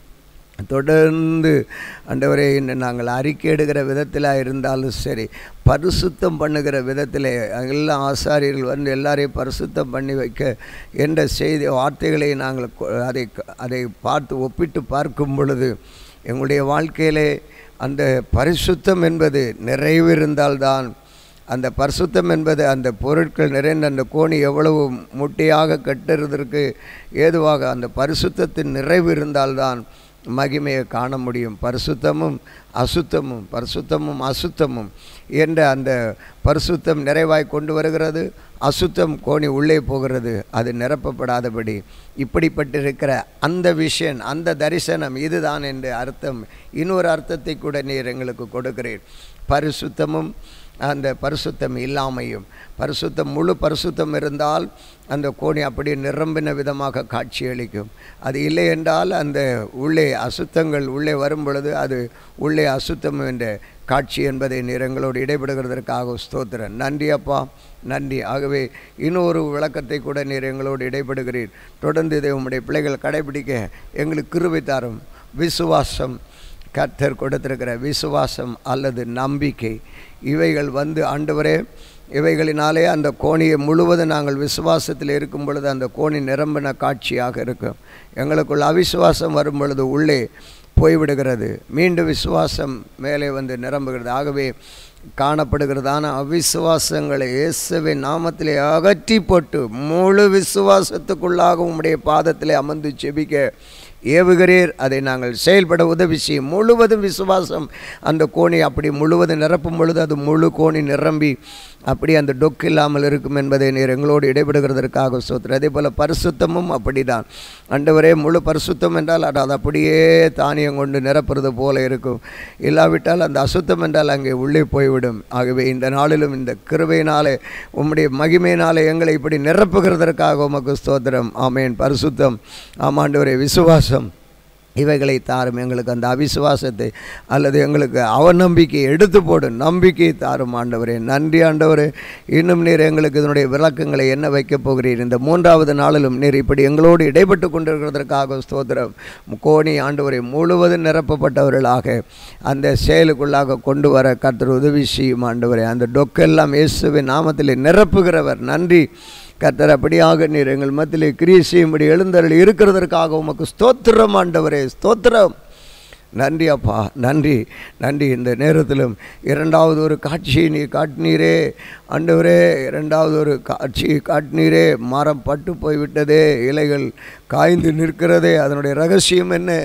தொடர்ந்து ஆண்டவரே இன்னும் நாங்கள் அறிக்கையிடுகிற விதத்தில் இருந்தாலும் சரி பரிசுத்தம் பண்ணுகிற விதத்தில் எல்லா ஆசாரியர்கள் வந்து எல்லாரையும் பரிசுத்தம் பண்ணி வைக்க என்ற செய்தி வார்த்தைகளை நாங்கள் கொ- அதை அதை பார்த்து ஒப்பிட்டு பார்க்கும் பொழுது எங்களுடைய வாழ்க்கையிலே அந்த பரிசுத்தம் என்பது நிறைவிருந்தால்தான் அந்த பரிசுத்தம் என்பது அந்த பொருட்கள் நிறைந்த அந்த கோணி எவ்வளவு முட்டையாக கட்டுறதற்கு ஏதுவாக அந்த பரிசுத்தத்தின் நிறைவு இருந்தால்தான் மகிமையை காண முடியும் பரிசுத்தமும் அசுத்தமும் பரிசுத்தமும் அசுத்தமும் என்ற அந்த பரிசுத்தம் நிறைவாய் கொண்டு வருகிறது அசுத்தம் கோணி உள்ளே போகிறது அது நிரப்பப்படாதபடி இப்படிப்பட்டிருக்கிற அந்த விஷன் அந்த தரிசனம் இதுதான் என்று அர்த்தம் இன்னொரு அர்த்தத்தை கூட நீர் எங்களுக்கு கொடுக்கிறேன் பரிசுத்தமும் அந்த பரிசுத்தம் இல்லாமையும் பரிசுத்தம் முழு பரிசுத்தம் இருந்தால் அந்த கோணி அப்படியே நிரம்பின விதமாக காட்சியளிக்கும் அது இல்லை என்றால் அந்த உள்ளே அசுத்தங்கள் உள்ளே வரும் பொழுது அது உள்ளே அசுத்தம் என்ற காட்சி என்பதை நீர் எங்களோடு இடைபடுகிறதற்காக ஸ்தோத்திரன் நன்றி அப்பா நன்றி ஆகவே இன்னொரு விளக்கத்தை கூட நீர் எங்களோடு இடைபடுகிறீர் தொடர்ந்து இதை உம்முடைய பிள்ளைகள் கடைபிடிக்க எங்களுக்கு கிருபை தாரும் விசுவாசம் கர்த்தர் கொடுத்திருக்கிற விசுவாசம் அல்லது நம்பிக்கை இவைகள் வந்து ஆண்டவரே இவைகளினாலே அந்த கோணியை முழுவதும் நாங்கள் விசுவாசத்தில் இருக்கும் பொழுது அந்த கோணி நிரம்பின காட்சியாக இருக்கும் எங்களுக்குள் அவிசுவாசம் வரும் பொழுது உள்ளே போய்விடுகிறது மீண்டும் விசுவாசம் மேலே வந்து நிரம்புகிறது ஆகவே காணப்படுகிறதான அவிசுவாசங்களை இயேசுவின் நாமத்திலே அகற்றி போட்டு முழு விசுவாசத்துக்குள்ளாக உம்முடைய பாதத்திலே அமர்ந்து செபிக்க ஏவுகிறீர் அதை நாங்கள் செயல்பட உதவி செய்யும் முழுவதும் விசுவாசம் அந்த கோணி அப்படி முழுவதும் நிரப்பும் பொழுது அது முழு கோணி நிரம்பி அப்படி அந்த டொக்கு இல்லாமல் இருக்கும் என்பதை நீர் எங்களோடு இடைபடுகிறதற்காக சோத்திரம் அதே போல் பரிசுத்தமும் அப்படிதான் ஆண்டவரே முழு பரிசுத்தம் என்றால் அது அது அப்படியே தானியம் கொண்டு நிரப்புறது போல இருக்கும் இல்லாவிட்டால் அந்த அசுத்தம் என்றால் அங்கே உள்ளே போய்விடும் ஆகவே இந்த நாளிலும் இந்த கிருபையினாலே உம்முடைய மகிமையினாலே எங்களை இப்படி நிரப்புகிறதற்காக உமக்கு ஸ்தோத்திரம் ஆமேன் பரிசுத்தம் ஆமாண்டவரே விசுவாசம் இவைகளை தாரும் எங்களுக்கு அந்த அவிசுவாசத்தை அல்லது எங்களுக்கு அவநம்பிக்கையை எடுத்து போடும் நம்பிக்கையை தாரும் ஆண்டவரே நன்றி ஆண்டவரே இன்னும் நீர் எங்களுக்கு இதனுடைய விளக்கங்களை என்ன வைக்கப் போகிறீர் இந்த மூன்றாவது நாளிலும் நீர் இப்படி எங்களோடு இடைப்பட்டு கொண்டிருக்கிறதற்காக ஸ்தோத்திரம் கோணி ஆண்டவரை முழுவதும் நிரப்பப்பட்டவர்களாக அந்த செயலுக்குள்ளாக கொண்டு வர கர்த்தர் உதவி செய்யும் ஆண்டவரே அந்த டொக்கெல்லாம் இயேசுவின் நாமத்தில் நிரப்புகிறவர் நன்றி கர்த்தர் அப்படியாக நீர் எங்கள் மத்தியிலே கிரியை செய்யும்படி எழுந்தருள் இருக்கிறதற்காக உமக்கு ஸ்தோத்திரம் ஆண்டவரே ஸ்தோத்திரம் நன்றி அப்பா நன்றி நன்றி இந்த நேரத்திலும் இரண்டாவது ஒரு காட்சியை நீ காட்டினீரே ஆண்டவரே இரண்டாவது ஒரு காட்சியை காட்டினீரே மரம் பட்டு போய்விட்டதே இலைகள் காய்ந்து நிற்கிறதே அதனுடைய ரகசியம் என்ன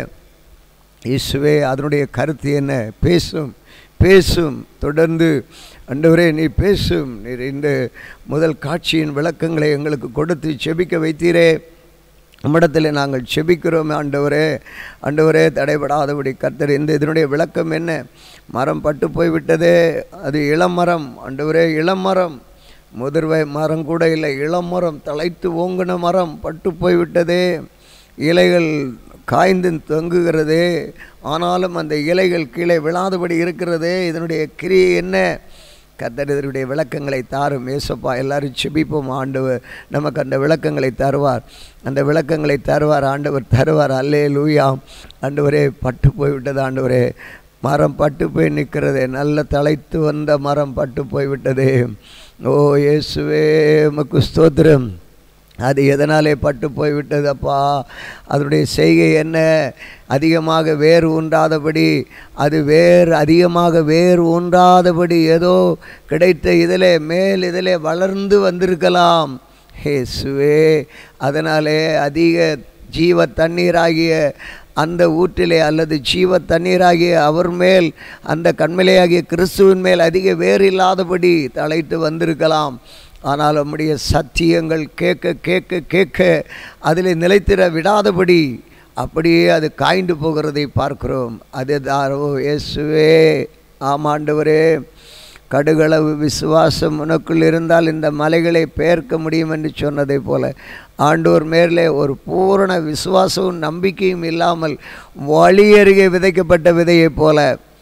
இயேசுவே அதனுடைய கருத்து என்ன பேசும் பேசும் தொடர்ந்து அண்டவரே நீ பேசும் நீர் இந்த முதல் காட்சியின் விளக்கங்களை எங்களுக்கு கொடுத்து செபிக்க வைத்தீரே நம்மிடத்தில் நாங்கள் செபிக்கிறோம் ஆண்டவரே ஆண்டவரே தடைபடாதபடி கர்த்தர் இந்த இதனுடைய விளக்கம் என்ன மரம் பட்டு போய்விட்டதே அது இளமரம் ஆண்டவரே இளமரம் முதிர்வை மரம் கூட இல்லை இளமரம் தழைத்து ஓங்கின மரம் பட்டு போய்விட்டதே இலைகள் காய்ந்து தொங்குகிறதே ஆனாலும் அந்த இலைகள் கீழே விழாதபடி இருக்கிறதே இதனுடைய கிரியை என்ன கர்த்தர் இதனுடைய விளக்கங்களை தாரும் ஏசப்பா எல்லாரும் செபிப்போம் ஆண்டவர் நமக்கு அந்த விளக்கங்களை தருவார் அந்த விளக்கங்களை தருவார் ஆண்டவர் தருவார் அல்லே லூயாம் ஆண்டவரே பட்டு போய்விட்டது ஆண்டவரே மரம் பட்டு போய் நிற்கிறதே நல்ல தலைத்து வந்த மரம் பட்டு போய்விட்டதே ஓ இயேசுவே உமக்கு ஸ்தோத்திரம் அது எதனாலே பட்டு போய்விட்டது அப்பா அதனுடைய செய்கை என்ன அதிகமாக வேர் ஊன்றாதபடி அது வேர் அதிகமாக வேர் ஊன்றாதபடி ஏதோ கிடைத்த இதிலே மேல் இதிலே வளர்ந்து வந்திருக்கலாம் ஹேசுவே அதனாலே அதிக ஜீவ தண்ணீராகிய அந்த ஊற்றிலே அல்லது ஜீவ தண்ணீராகிய அவர் மேல் அந்த கண்மலையாகிய கிறிஸ்துவின் மேல் அதிக வேர் இல்லாதபடி தலைத்து வந்திருக்கலாம் ஆனால் நம்முடைய சத்தியங்கள் கேட்க கேட்க கேட்க அதில் நிலைத்திட விடாதபடி அப்படியே அது காய்ந்து போகிறதை பார்க்கிறோம் அது தாரோ இயேசுவே ஆமாண்டவரே கடுகளவு விசுவாசம் உனக்குள் இருந்தால் இந்த மலைகளை பெயர்க்க முடியும் என்று சொன்னதை போல ஆண்டோர் மேலே ஒரு பூரண விசுவாசமும் நம்பிக்கையும் இல்லாமல் வழி அருகே விதைக்கப்பட்ட விதையைப் போல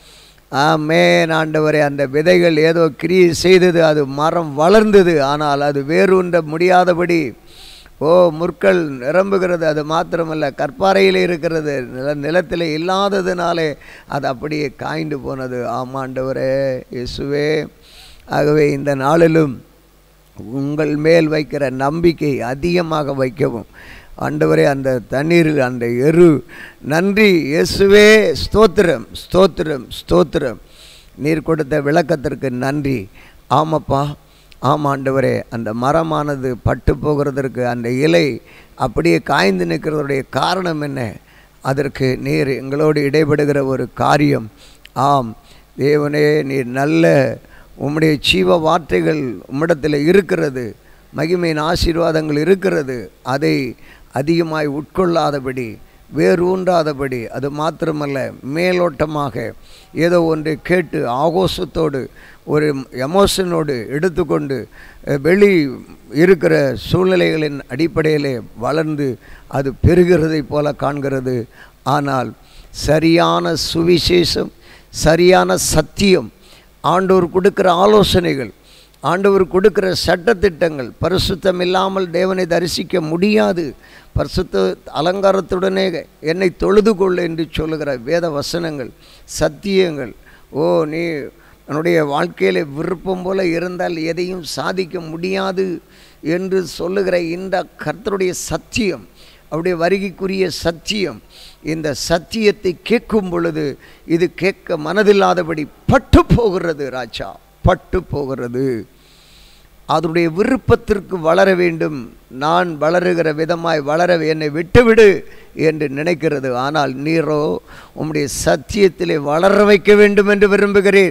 ஆமேன் ஆண்டவரே அந்த விதைகள் ஏதோ கிரியை செய்தது அது மரம் வளர்ந்தது ஆனால் அது வேரூன்ற முடியாதபடி ஓ முற்கள் நிரம்புகிறது அது மாத்திரமல்ல கற்பாறையில் இருக்கிறது நில நிலத்தில் இல்லாததுனாலே அது அப்படியே காய்ந்து போனது ஆமாண்டவரே இயேசுவே ஆகவே இந்த நாளிலும் உங்கள் மேல் வைக்கிற நம்பிக்கை அதிகமாக வைக்கவும் ஆண்டவரே அந்த தண்ணீரில் அந்த எரு நன்றி இயேசுவே ஸ்தோத்திரம் ஸ்தோத்திரம் ஸ்தோத்திரம் நீர் கொடுத்த விளக்கத்திற்கு நன்றி ஆமாப்பா ஆமாம் ஆண்டவரே அந்த மரமானது பட்டு போகிறதற்கு அந்த இலை அப்படியே காய்ந்து நிற்கிறதுடைய காரணம் என்ன அதற்கு நீர் எங்களோடு இடைபடுகிற ஒரு காரியம் ஆம் தேவனே நீர் நல்ல உம்முடைய ஜீவ வார்த்தைகள் உம்மிடத்தில் இருக்கிறது மகிமையின் ஆசீர்வாதங்கள் இருக்கிறது அதை அதிகமாய் உட்கொள்ளாதபடி வேரூன்றாதபடி அது மாத்திரமல்ல மேலோட்டமாக ஏதோ ஒன்றை கேட்டு ஆகோஷத்தோடு ஒரு எமோஷனோடு எடுத்துக்கொண்டு வெளி இருக்கிற சூழ்நிலைகளின் அடிப்படையிலே வளர்ந்து அது பெருகிறதைப் போல காண்கிறது ஆனால் சரியான சுவிசேஷம் சரியான சத்தியம் ஆண்டோர் கொடுக்கிற ஆலோசனைகள் ஆண்டவர் கொடுக்கிற சட்டத்திட்டங்கள் பரிசுத்தம் இல்லாமல் தேவனை தரிசிக்க முடியாது பரிசுத்த அலங்காரத்துடனே என்னை தொழுது கொள் என்று சொல்லுகிற வேத வசனங்கள் சத்தியங்கள் ஓ நீ என்னுடைய வாழ்க்கையில் விருப்பம் போல இருந்தால் எதையும் சாதிக்க முடியாது என்று சொல்லுகிற இந்த கர்த்தருடைய சத்தியம் அவருடைய வருகைக்குரிய சத்தியம் இந்த சத்தியத்தை கேட்கும் பொழுது இது கேட்க மனதில்லாதபடி பட்டு போகிறது ராஜா பட்டு போகிறது அதனுடைய விருப்பத்திற்கு வளர வேண்டும் நான் வளருகிற விதமாய் வளர என்னை விட்டுவிடு என்று நினைக்கிறது ஆனால் நீரோ உம்முடைய சத்தியத்திலே வளர வைக்க வேண்டும் என்று விரும்புகிறேன்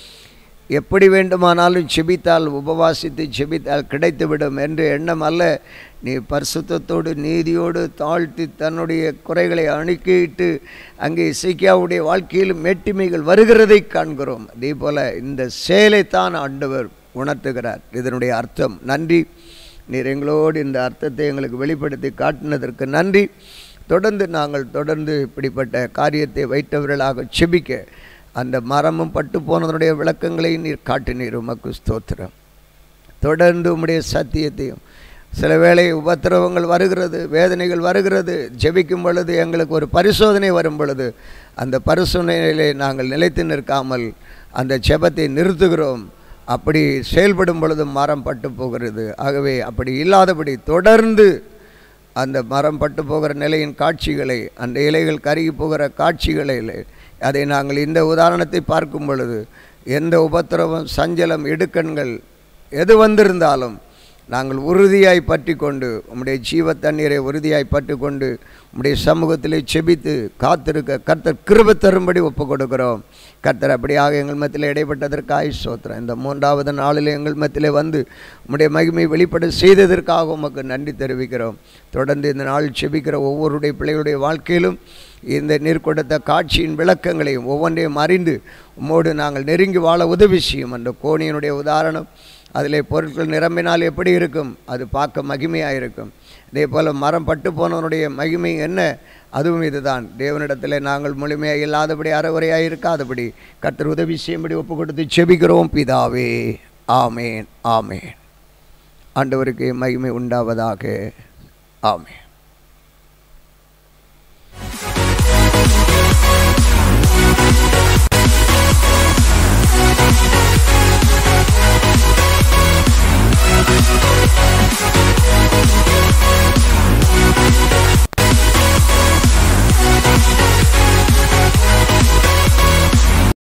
எப்படி வேண்டுமானாலும் செபித்தால் உபவாசித்து செபித்தால் கிடைத்துவிடும் என்று எண்ணம் அல்ல நீ பரிசுத்தத்தோடு நீதியோடு தாழ்த்தி தன்னுடைய குறைகளை அணுக்கிட்டு அங்கே இசைக்கியாவுடைய வாழ்க்கையில் மேட்டிமைகள் வருகிறதை காண்கிறோம் அதே போல் இந்த செயலைத்தான் ஆண்டவர் உணர்த்துகிறார் இதனுடைய அர்த்தம் நன்றி நீர் எங்களோடு இந்த அர்த்தத்தை எங்களுக்கு வெளிப்படுத்தி காட்டினதற்கு நன்றி தொடர்ந்து நாங்கள் தொடர்ந்து இப்படிப்பட்ட காரியத்தை வைத்தவர்களாக செபிக்க அந்த மரமும் பட்டு போனதனுடைய விளக்கங்களை நீர் காட்டினீர் உமக்கு ஸ்தோத்திரம் தொடர்ந்து உம்முடைய சத்தியத்தையும் சில வேளை உபத்திரவங்கள் வருகிறது வேதனைகள் வருகிறது ஜெபிக்கும் பொழுது எங்களுக்கு ஒரு பரிசோதனை வரும் பொழுது அந்த பரிசோதனையிலே நாங்கள் நிலைத்து நிற்காமல் அந்த ஜெபத்தை நிறுத்துகிறோம் அப்படி செயல்படும் பொழுது மரம் பட்டு போகிறது ஆகவே அப்படி இல்லாதபடி தொடர்ந்து அந்த மரம் பட்டு போகிற நிலையின் காட்சிகளை அந்த இலைகள் கருகி போகிற காட்சிகளை அதை நாங்கள் இந்த உதாரணத்தை பார்க்கும் பொழுது எந்த உபத்திரவம் சஞ்சலம் இடுக்கண்கள் எது வந்திருந்தாலும் நாங்கள் உறுதியாய் பற்றி கொண்டு உம்முடைய ஜீவ தண்ணீரை உறுதியாய் பற்றி கொண்டு உம்முடைய சமூகத்திலே செபித்து காத்திருக்க கர்த்தர் கிருப தரும்படி ஒப்பு கொடுக்கிறோம் கர்த்தர் அப்படியாக எங்கள் மத்தியில் இடைப்பட்டதற்காக சோத்திரம் இந்த மூன்றாவது நாளில் எங்கள் மத்தியிலே வந்து உம்முடைய மகிமை வெளிப்பட செய்ததற்காக உமக்கு நன்றி தெரிவிக்கிறோம் தொடர்ந்து இந்த நாள் செபிக்கிற ஒவ்வொருடைய பிள்ளைகளுடைய வாழ்க்கையிலும் இந்த நீர் கொடுத்த காட்சியின் விளக்கங்களையும் ஒவ்வொன்றையும் அறிந்து உம்மோடு நாங்கள் நெருங்கி வாழ உதவி செய்யும் அந்த கோணியினுடைய உதாரணம் அதிலே பொருட்கள் நிரம்பினால் எப்படி இருக்கும் அது பார்க்க மகிமையாக இருக்கும் இதே போல் மரம் பட்டு போனவனுடைய மகிமை என்ன அதுவும் இதுதான் தேவனிடத்தில் நாங்கள் முழுமையாக இல்லாதபடி அறவுரையாக இருக்காதபடி கர்த்தர் உதவி செய்யும்படி ஒப்பு கொடுத்து செபிக்கிறோம் பிதாவே ஆமேன் ஆமேன் ஆண்டவருக்கு மகிமை உண்டாவதாக ஆமேன்